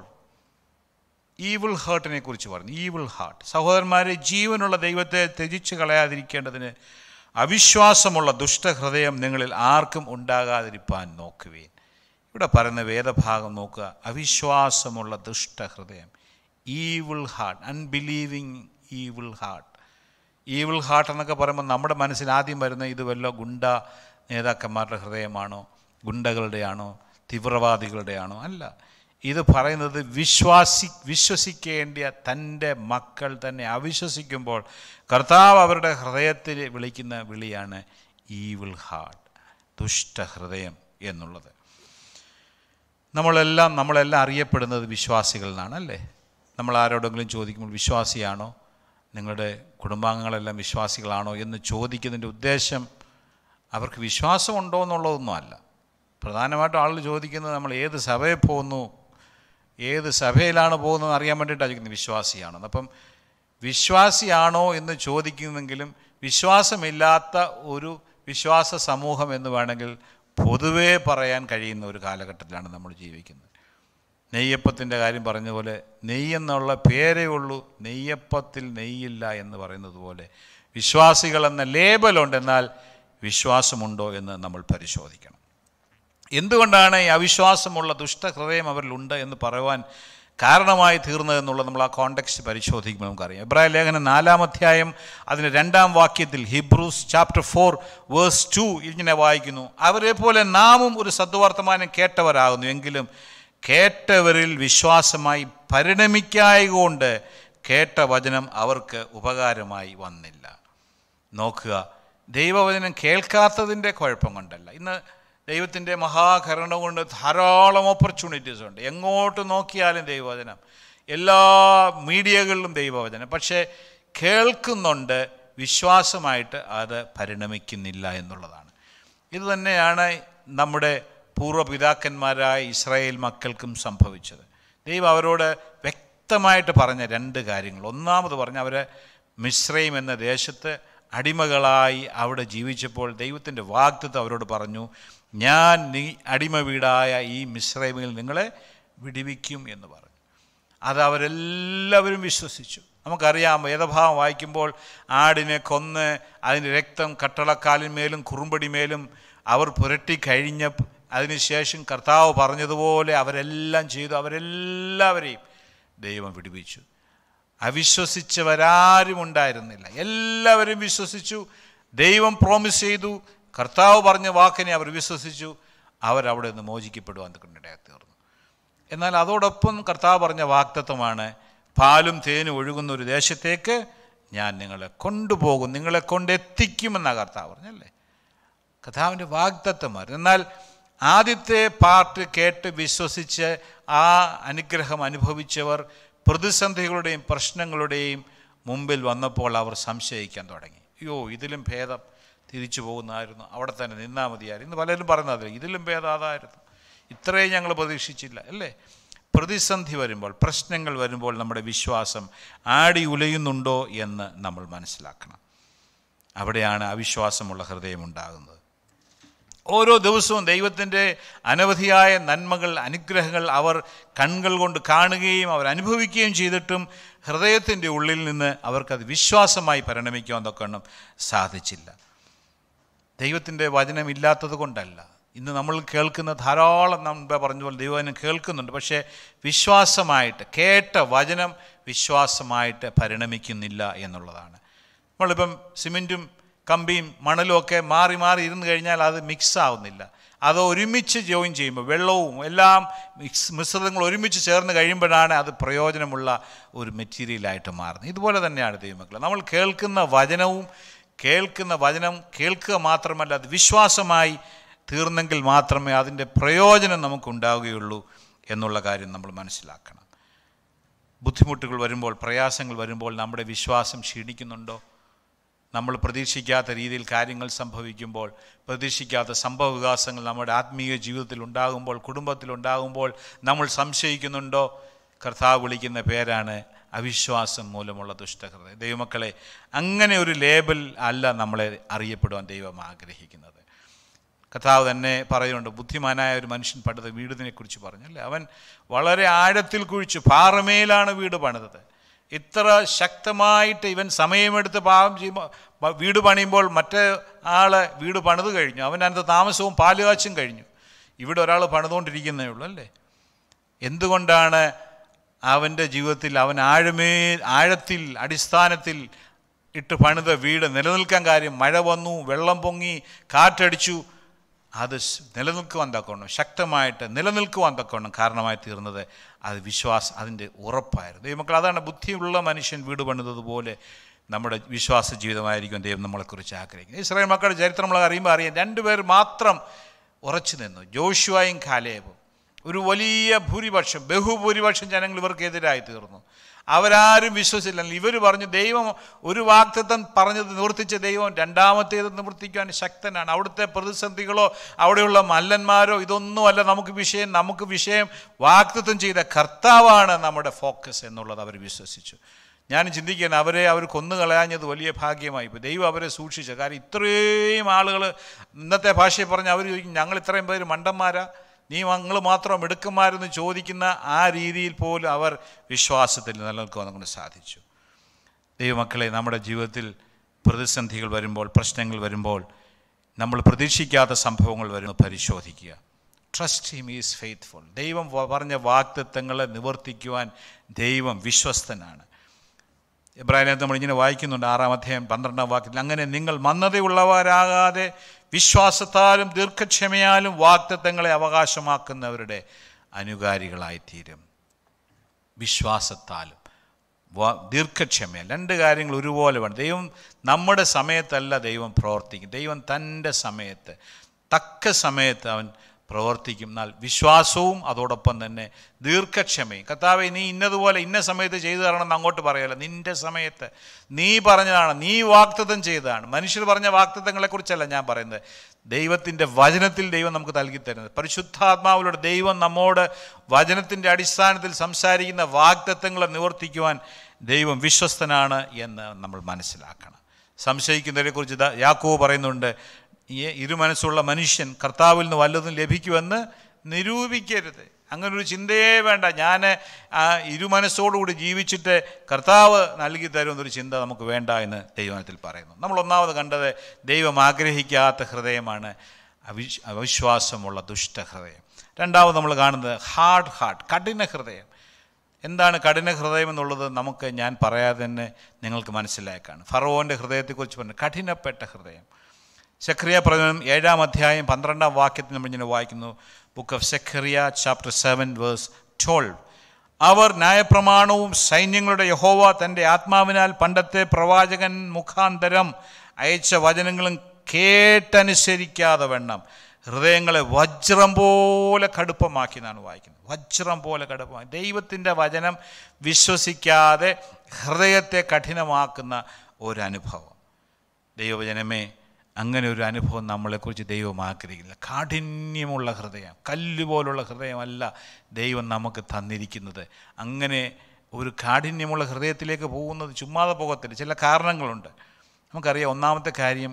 evil ഹാർട്ടിനെ കുറിച്ച് പറഞ്ഞു ഈവിൾ ഹാർട്ട് സഹോദരന്മാരെ ജീവനുള്ള ദൈവത്തെ ത്യജിച്ച് കളയാതിരിക്കേണ്ടതിന് അവിശ്വാസമുള്ള ദുഷ്ടഹൃദയം നിങ്ങളിൽ ആർക്കും ഉണ്ടാകാതിരിപ്പാൻ നോക്കുവേൻ ഇവിടെ പറയുന്ന വേദഭാഗം നോക്കുക അവിശ്വാസമുള്ള ദുഷ്ടഹൃദയം evil heart unbelieving evil heart evil heart എന്നൊക്കെ പറയുമ്പോൾ നമ്മുടെ മനസ്സിൽ ആദ്യം വരുന്ന ഇത് വല്ല ഗുണ്ട നേതാക്കന്മാരുടെ ഹൃദയമാണോ ഗുണ്ടകളുടെയാണോ തീവ്രവാദികളുടെയാണോ അല്ല ഇത് പറയുന്നത് വിശ്വാസി വിശ്വസിക്കേണ്ട തൻ്റെ മക്കൾ തന്നെ അവിശ്വസിക്കുമ്പോൾ കർത്താവ് അവരുടെ ഹൃദയത്തിൽ വിളിക്കുന്ന വിളിയാണ് ഈവിൾ ഹാർട്ട് ദുഷ്ടഹൃദയം എന്നുള്ളത് നമ്മളെല്ലാം നമ്മളെല്ലാം അറിയപ്പെടുന്നത് വിശ്വാസികൾ നിന്നാണ് അല്ലേ നമ്മൾ ആരോടെങ്കിലും ചോദിക്കുമ്പോൾ വിശ്വാസിയാണോ നിങ്ങളുടെ കുടുംബാംഗങ്ങളെല്ലാം വിശ്വാസികളാണോ എന്ന് ചോദിക്കുന്നതിൻ്റെ ഉദ്ദേശം അവർക്ക് വിശ്വാസമുണ്ടോ എന്നുള്ളതൊന്നും അല്ല പ്രധാനമായിട്ടും ആളുകൾ ചോദിക്കുന്നത് നമ്മൾ ഏത് സഭയിൽ പോകുന്നു ഏത് സഭയിലാണ് പോകുന്നത് അറിയാൻ വേണ്ടിയിട്ടാണ് ചോദിക്കുന്നത് വിശ്വാസിയാണോ അപ്പം വിശ്വാസിയാണോ എന്ന് ചോദിക്കുന്നെങ്കിലും വിശ്വാസമില്ലാത്ത ഒരു വിശ്വാസ സമൂഹം എന്ന് വേണമെങ്കിൽ പൊതുവേ പറയാൻ കഴിയുന്ന ഒരു കാലഘട്ടത്തിലാണ് നമ്മൾ ജീവിക്കുന്നത് നെയ്യപ്പത്തിൻ്റെ കാര്യം പറഞ്ഞ പോലെ നെയ്യെന്നുള്ള പേരേ ഉള്ളൂ നെയ്യപ്പത്തിൽ നെയ്യില്ല എന്ന് പറയുന്നത് പോലെ വിശ്വാസികൾ എന്ന ലേബലുണ്ട് എന്നാൽ വിശ്വാസമുണ്ടോ എന്ന് നമ്മൾ പരിശോധിക്കണം എന്തുകൊണ്ടാണ് ഈ അവിശ്വാസമുള്ള ദുഷ്ടഹൃദയം അവരിലുണ്ട് എന്ന് പറയുവാൻ കാരണമായി തീർന്നത് എന്നുള്ളത് നമ്മൾ ആ കോണ്ടെക്സ്റ്റ് പരിശോധിക്കുമ്പോൾ നമുക്കറിയാം എബ്രായ ലേഖനം നാലാം അധ്യായം അതിൻ്റെ രണ്ടാം വാക്യത്തിൽ Hebrews chapter four verse two ഇങ്ങനെ വായിക്കുന്നു അവരെ പോലെ നാമും ഒരു സദ്വർത്തമാനം കേട്ടവരാകുന്നു എങ്കിലും കേട്ടവരിൽ വിശ്വാസമായി പരിണമിക്കായകൊണ്ട് കേട്ട വചനം അവർക്ക് ഉപകാരമായി വന്നില്ല നോക്കുക ദൈവവചനം കേൾക്കാത്തതിൻ്റെ കുഴപ്പം കൊണ്ടല്ല ഇന്ന് ദൈവത്തിൻ്റെ മഹാകരുണ കൊണ്ട് ധാരാളം ഓപ്പർച്യൂണിറ്റീസ് ഉണ്ട് എങ്ങോട്ട് നോക്കിയാലും ദൈവവചനം എല്ലാ മീഡിയകളിലും ദൈവവചനം പക്ഷേ കേൾക്കുന്നുണ്ട് വിശ്വാസമായിട്ട് അത് പരിണമിക്കുന്നില്ല എന്നുള്ളതാണ് ഇത് തന്നെയാണ് നമ്മുടെ പൂർവ്വപിതാക്കന്മാരായ ഇസ്രായേൽ മക്കൾക്കും സംഭവിച്ചത് ദൈവം അവരോട് വ്യക്തമായിട്ട് പറഞ്ഞ രണ്ട് കാര്യങ്ങൾ ഒന്നാമത് പറഞ്ഞ അവരെ മിശ്രയും എന്ന ദേശത്ത് അടിമകളായി അവിടെ ജീവിച്ചപ്പോൾ ദൈവത്തിൻ്റെ വാഗ്ദത്ത് അവരോട് പറഞ്ഞു ഞാൻ നീ അടിമ വീടായ ഈ മിശ്രൈമിൽ നിങ്ങളെ വിടിവിക്കും എന്ന് പറഞ്ഞു അത് അവരെല്ലാവരും വിശ്വസിച്ചു നമുക്കറിയാം വേദഭാവം വായിക്കുമ്പോൾ ആടിനെ കൊന്ന് അതിൻ്റെ രക്തം കട്ടളക്കാലിന്മേലും കുറുമ്പടിമേലും അവർ പുരട്ടി കഴിഞ്ഞ അതിനുശേഷം കർത്താവ് പറഞ്ഞതുപോലെ അവരെല്ലാം ചെയ്തു അവരെല്ലാവരെയും ദൈവം വിടുവിച്ചു അവിശ്വസിച്ചവരാരും ഉണ്ടായിരുന്നില്ല എല്ലാവരും വിശ്വസിച്ചു ദൈവം പ്രോമിസ് ചെയ്തു കർത്താവ് പറഞ്ഞ വാക്കിനെ അവർ വിശ്വസിച്ചു അവരവിടെ നിന്ന് മോചിക്കപ്പെടുവാൻ ഇടയായി തീർന്നു എന്നാൽ അതോടൊപ്പം കർത്താവ് പറഞ്ഞ വാക്തത്വമാണ് പാലും തേനും ഒഴുകുന്ന ഒരു ദേശത്തേക്ക് ഞാൻ നിങ്ങളെ കൊണ്ടുപോകും നിങ്ങളെ കൊണ്ടെത്തിക്കുമെന്നാണ് കർത്താവ് പറഞ്ഞല്ലേ കഥാവിൻ്റെ വാഗ്ദത്തമാർ എന്നാൽ ആദ്യത്തെ പാർട്ട് കേട്ട് വിശ്വസിച്ച് ആ അനുഗ്രഹം അനുഭവിച്ചവർ പ്രതിസന്ധികളുടെയും പ്രശ്നങ്ങളുടെയും മുമ്പിൽ വന്നപ്പോൾ അവർ സംശയിക്കാൻ തുടങ്ങി അയ്യോ ഇതിലും ഭേദം തിരിച്ചു പോകുന്നതായിരുന്നു അവിടെ തന്നെ നിന്നാൽ മതിയായിരുന്നു ഇന്ന് പലരും പറയുന്നത് ഇതിലും ഭേദം അതായിരുന്നു ഇത്രയും ഞങ്ങൾ പ്രതീക്ഷിച്ചില്ല അല്ലേ പ്രതിസന്ധി വരുമ്പോൾ പ്രശ്നങ്ങൾ വരുമ്പോൾ നമ്മുടെ വിശ്വാസം ആടി ഉലയുന്നുണ്ടോ എന്ന് നമ്മൾ മനസ്സിലാക്കണം അവിടെയാണ് അവിശ്വാസമുള്ള ഹൃദയം ഉണ്ടാകുന്നത് ഓരോ ദിവസവും ദൈവത്തിൻ്റെ അനവധിയായ നന്മകൾ അനുഗ്രഹങ്ങൾ അവർ കൺകൾ കൊണ്ട് കാണുകയും അവർ അനുഭവിക്കുകയും ചെയ്തിട്ടും ഹൃദയത്തിൻ്റെ ഉള്ളിൽ നിന്ന് അവർക്കത് വിശ്വാസമായി പരിണമിക്കുവാൻ തൊക്കെ സാധിച്ചില്ല ദൈവത്തിൻ്റെ വചനം ഇല്ലാത്തത് കൊണ്ടല്ല ഇന്ന് നമ്മൾ കേൾക്കുന്ന ധാരാളം മുമ്പേ പറഞ്ഞ പോലെ ദൈവവചനം കേൾക്കുന്നുണ്ട് പക്ഷേ വിശ്വാസമായിട്ട് കേട്ട വചനം വിശ്വാസമായിട്ട് പരിണമിക്കുന്നില്ല എന്നുള്ളതാണ് നമ്മളിപ്പം സിമെൻറ്റും കമ്പിയും മണലും ഒക്കെ മാറി മാറി ഇരുന്ന് കഴിഞ്ഞാൽ അത് മിക്സ് ആവുന്നില്ല അത് ഒരുമിച്ച് ജോയിൻ ചെയ്യുമ്പോൾ വെള്ളവും എല്ലാം മിക്സ് മിശ്രിതങ്ങൾ ഒരുമിച്ച് ചേർന്ന് കഴിയുമ്പോഴാണ് അത് പ്രയോജനമുള്ള ഒരു മെറ്റീരിയലായിട്ട് മാറുന്നത് ഇതുപോലെ തന്നെയാണ് ദൈവമക്കൾ നമ്മൾ കേൾക്കുന്ന വചനവും കേൾക്കുന്ന വചനം കേൾക്കുക മാത്രമല്ല അത് വിശ്വാസമായി തീർന്നെങ്കിൽ മാത്രമേ അതിൻ്റെ പ്രയോജനം നമുക്കുണ്ടാവുകയുള്ളൂ എന്നുള്ള കാര്യം നമ്മൾ മനസ്സിലാക്കണം ബുദ്ധിമുട്ടുകൾ വരുമ്പോൾ പ്രയാസങ്ങൾ വരുമ്പോൾ നമ്മുടെ വിശ്വാസം ക്ഷീണിക്കുന്നുണ്ടോ നമ്മൾ പ്രതീക്ഷിക്കാത്ത രീതിയിൽ കാര്യങ്ങൾ സംഭവിക്കുമ്പോൾ പ്രതീക്ഷിക്കാത്ത സംഭവ വികാസങ്ങൾ നമ്മുടെ ആത്മീയ ജീവിതത്തിൽ ഉണ്ടാകുമ്പോൾ കുടുംബത്തിലുണ്ടാകുമ്പോൾ നമ്മൾ സംശയിക്കുന്നുണ്ടോ കർത്താവ് വിളിക്കുന്ന പേരാണ് അവിശ്വാസം മൂലമുള്ള ദുഷ്ടഹൃദയം ദൈവമക്കളെ അങ്ങനെ ഒരു ലേബൽ അല്ല നമ്മളെ അറിയപ്പെടുവാൻ ദൈവം ആഗ്രഹിക്കുന്നത് കഥാവ് തന്നെ പറയുന്നുണ്ട് ബുദ്ധിമാനായ ഒരു മനുഷ്യൻ പണിത വീടിനെ കുറിച്ച് പറഞ്ഞല്ലേ അവൻ വളരെ ആഴത്തിൽ കുഴിച്ചു പാറമേലാണ് വീട് പണിതത് ഇത്ര ശക്തമായിട്ട് ഇവൻ സമയമെടുത്ത് പാപം ചെയ്യുമ്പോൾ വീട് പണിയുമ്പോൾ മറ്റേ ആള് വീട് പണിത് കഴിഞ്ഞു അവൻ അതിനകത്ത് താമസവും പാലുകാച്ചും കഴിഞ്ഞു ഇവിടെ ഒരാൾ പണിതുകൊണ്ടിരിക്കുന്നേ ഉള്ളൂ അല്ലേ എന്തുകൊണ്ടാണ് അവൻ്റെ ജീവിതത്തിൽ അവൻ ആഴമേ ആഴത്തിൽ അടിസ്ഥാനത്തിൽ ഇട്ട് പണിത വീട് നിലനിൽക്കാൻ കാര്യം മഴ വന്നു വെള്ളം പൊങ്ങി കാറ്റടിച്ചു അത് നിലനിൽക്കുവാൻ തക്കവണ്ണം ശക്തമായിട്ട് നിലനിൽക്കുവാൻ തക്കവണ്ണം കാരണമായി തീർന്നത് അത് വിശ്വാസം അതിൻ്റെ ഉറപ്പായിരുന്നു ദൈവമക്കൾ അതാണ് ബുദ്ധിയുള്ള മനുഷ്യൻ വീട് പണിതതുപോലെ നമ്മുടെ വിശ്വാസ ജീവിതമായിരിക്കും ദൈവം നമ്മളെക്കുറിച്ച് ആഗ്രഹിക്കുന്നത് ഇസ്രായേൽ മക്കളുടെ ചരിത്രം നമ്മൾ അറിയുമ്പോൾ അറിയാം രണ്ടുപേർ മാത്രം ഉറച്ചു നിന്നു ജോഷുവായും കാലേബും ഒരു വലിയ ഭൂരിപക്ഷം ബഹുഭൂരിപക്ഷം ജനങ്ങൾ ഇവർക്കെതിരായി തീർന്നു അവരാരും വിശ്വസിച്ചില്ല ഇവർ പറഞ്ഞു ദൈവം ഒരു വാക്തത്വം പറഞ്ഞത് നിവർത്തിച്ച ദൈവം രണ്ടാമത്തേത് നിവർത്തിക്കാൻ ശക്തനാണ് അവിടുത്തെ പ്രതിസന്ധികളോ അവിടെയുള്ള മല്ലന്മാരോ ഇതൊന്നുമല്ല നമുക്ക് വിഷയം നമുക്ക് വിഷയം വാക്തത്വം ചെയ്ത കർത്താവാണ് നമ്മുടെ ഫോക്കസ് എന്നുള്ളത് അവർ വിശ്വസിച്ചു ഞാൻ ചിന്തിക്കുകയാണ് അവരെ അവർ കൊന്നുകളയാഞ്ഞത് വലിയ ഭാഗ്യമായി ഇപ്പോൾ ദൈവം അവരെ സൂക്ഷിച്ച കാര്യം ഇത്രയും ആളുകൾ ഇന്നത്തെ ഭാഷയിൽ പറഞ്ഞ് അവർ ചോദിക്കും ഞങ്ങൾ ഇത്രയും പേര് മണ്ടന്മാരാ നീ ഞങ്ങൾ മാത്രം മിടുക്കന്മാരെന്ന് ചോദിക്കുന്ന ആ രീതിയിൽ പോലും അവർ വിശ്വാസത്തിൽ നിലനിൽക്കുവാൻ കൊണ്ട് സാധിച്ചു ദൈവമക്കളെ നമ്മുടെ ജീവിതത്തിൽ പ്രതിസന്ധികൾ വരുമ്പോൾ പ്രശ്നങ്ങൾ വരുമ്പോൾ നമ്മൾ പ്രതീക്ഷിക്കാത്ത സംഭവങ്ങൾ വരുന്നു പരിശോധിക്കുക ട്രസ്റ്റ് ഹിം ഈസ് ഫെയ്ത്ത്ഫുൾ ദൈവം പറഞ്ഞ വാക്തത്വങ്ങളെ നിവർത്തിക്കുവാൻ ദൈവം വിശ്വസ്തനാണ് ഇബ്രാഹിം നമ്മൾ ഇങ്ങനെ വായിക്കുന്നുണ്ട് ആറാം അധ്യായം പന്ത്രണ്ടാം വാക്യത്തിൽ അങ്ങനെ നിങ്ങൾ മന്ദതയുള്ളവരാകാതെ വിശ്വാസത്താലും ദീർഘക്ഷമയാലും വാക്തത്വങ്ങളെ അവകാശമാക്കുന്നവരുടെ അനുകാരികളായിത്തീരും വിശ്വാസത്താലും ദീർഘക്ഷമ രണ്ട് കാര്യങ്ങൾ ഒരുപോലെ വേണം ദൈവം നമ്മുടെ സമയത്തല്ല ദൈവം പ്രവർത്തിക്കും ദൈവം തൻ്റെ സമയത്ത് തക്ക സമയത്ത് അവൻ പ്രവർത്തിക്കും എന്നാൽ വിശ്വാസവും അതോടൊപ്പം തന്നെ ദീർഘക്ഷമയും കർത്താവെ നീ ഇന്നതുപോലെ ഇന്ന സമയത്ത് ചെയ്തു തരണമെന്ന് അങ്ങോട്ട് പറയല്ല നിൻ്റെ സമയത്ത് നീ പറഞ്ഞതാണ് നീ വാക്തത്വം ചെയ്തതാണ് മനുഷ്യർ പറഞ്ഞ വാക്തത്വങ്ങളെക്കുറിച്ചല്ല ഞാൻ പറയുന്നത് ദൈവത്തിൻ്റെ വചനത്തിൽ ദൈവം നമുക്ക് നൽകി തരുന്നത് പരിശുദ്ധാത്മാവിലൂടെ ദൈവം നമ്മോട് വചനത്തിൻ്റെ അടിസ്ഥാനത്തിൽ സംസാരിക്കുന്ന വാക്തത്വങ്ങളെ നിവർത്തിക്കുവാൻ ദൈവം വിശ്വസ്തനാണ് എന്ന് നമ്മൾ മനസ്സിലാക്കണം സംശയിക്കുന്നതിനെക്കുറിച്ച് യാക്കോവ് പറയുന്നുണ്ട് ഈ ഇരുമനസ്സുള്ള മനുഷ്യൻ കർത്താവിൽ നിന്ന് വല്ലതും ലഭിക്കുമെന്ന് നിരൂപിക്കരുത് അങ്ങനൊരു ചിന്തയേ വേണ്ട ഞാൻ ആ ഇരുമനസ്സോടുകൂടി ജീവിച്ചിട്ട് കർത്താവ് നൽകി തരുമെന്നൊരു ചിന്ത നമുക്ക് വേണ്ട എന്ന് ദൈവത്തിൽ പറയുന്നു നമ്മൾ ഒന്നാമത് കണ്ടത് ദൈവം ആഗ്രഹിക്കാത്ത ഹൃദയമാണ് അവിശ് അവിശ്വാസമുള്ള ദുഷ്ടഹൃദയം രണ്ടാമത് നമ്മൾ കാണുന്നത് ഹാർഡ് ഹാർട്ട് കഠിന ഹൃദയം എന്താണ് കഠിന ഹൃദയം എന്നുള്ളത് നമുക്ക് ഞാൻ പറയാതെ തന്നെ നിങ്ങൾക്ക് മനസ്സിലാക്കാണ് ഫറവോൻ്റെ ഹൃദയത്തെക്കുറിച്ച് പറഞ്ഞു കഠിനപ്പെട്ട ഹൃദയം സെഖറിയ പ്രവചനം ഏഴാം അധ്യായം പന്ത്രണ്ടാം വാക്യത്തിൽ നമ്മൾ ഇങ്ങനെ വായിക്കുന്നു book of Zechariah chapter seven verse twelve അവർ ന്യായപ്രമാണവും സൈന്യങ്ങളുടെ യഹോവ തൻ്റെ ആത്മാവിനാൽ പണ്ടത്തെ പ്രവാചകൻ മുഖാന്തരം അയച്ച വചനങ്ങളും കേട്ടനുസരിക്കാതെ വേണം ഹൃദയങ്ങളെ വജ്രം പോലെ കടുപ്പമാക്കി എന്നാണ് വായിക്കുന്നത് വജ്രം പോലെ കടുപ്പമാക്കി ദൈവത്തിൻ്റെ വചനം വിശ്വസിക്കാതെ ഹൃദയത്തെ കഠിനമാക്കുന്ന ഒരു അനുഭവം ദൈവവചനമേ അങ്ങനെ ഒരു അനുഭവം നമ്മളെക്കുറിച്ച് ദൈവം ആഗ്രഹിക്കില്ല കാഠിന്യമുള്ള ഹൃദയം കല്ല് പോലുള്ള ഹൃദയമല്ല ദൈവം നമുക്ക് തന്നിരിക്കുന്നത് അങ്ങനെ ഒരു കാഠിന്യമുള്ള ഹൃദയത്തിലേക്ക് പോകുന്നത് ചുമ്മാതെ പോകത്തില്ല ചില കാരണങ്ങളുണ്ട് നമുക്കറിയാം ഒന്നാമത്തെ കാര്യം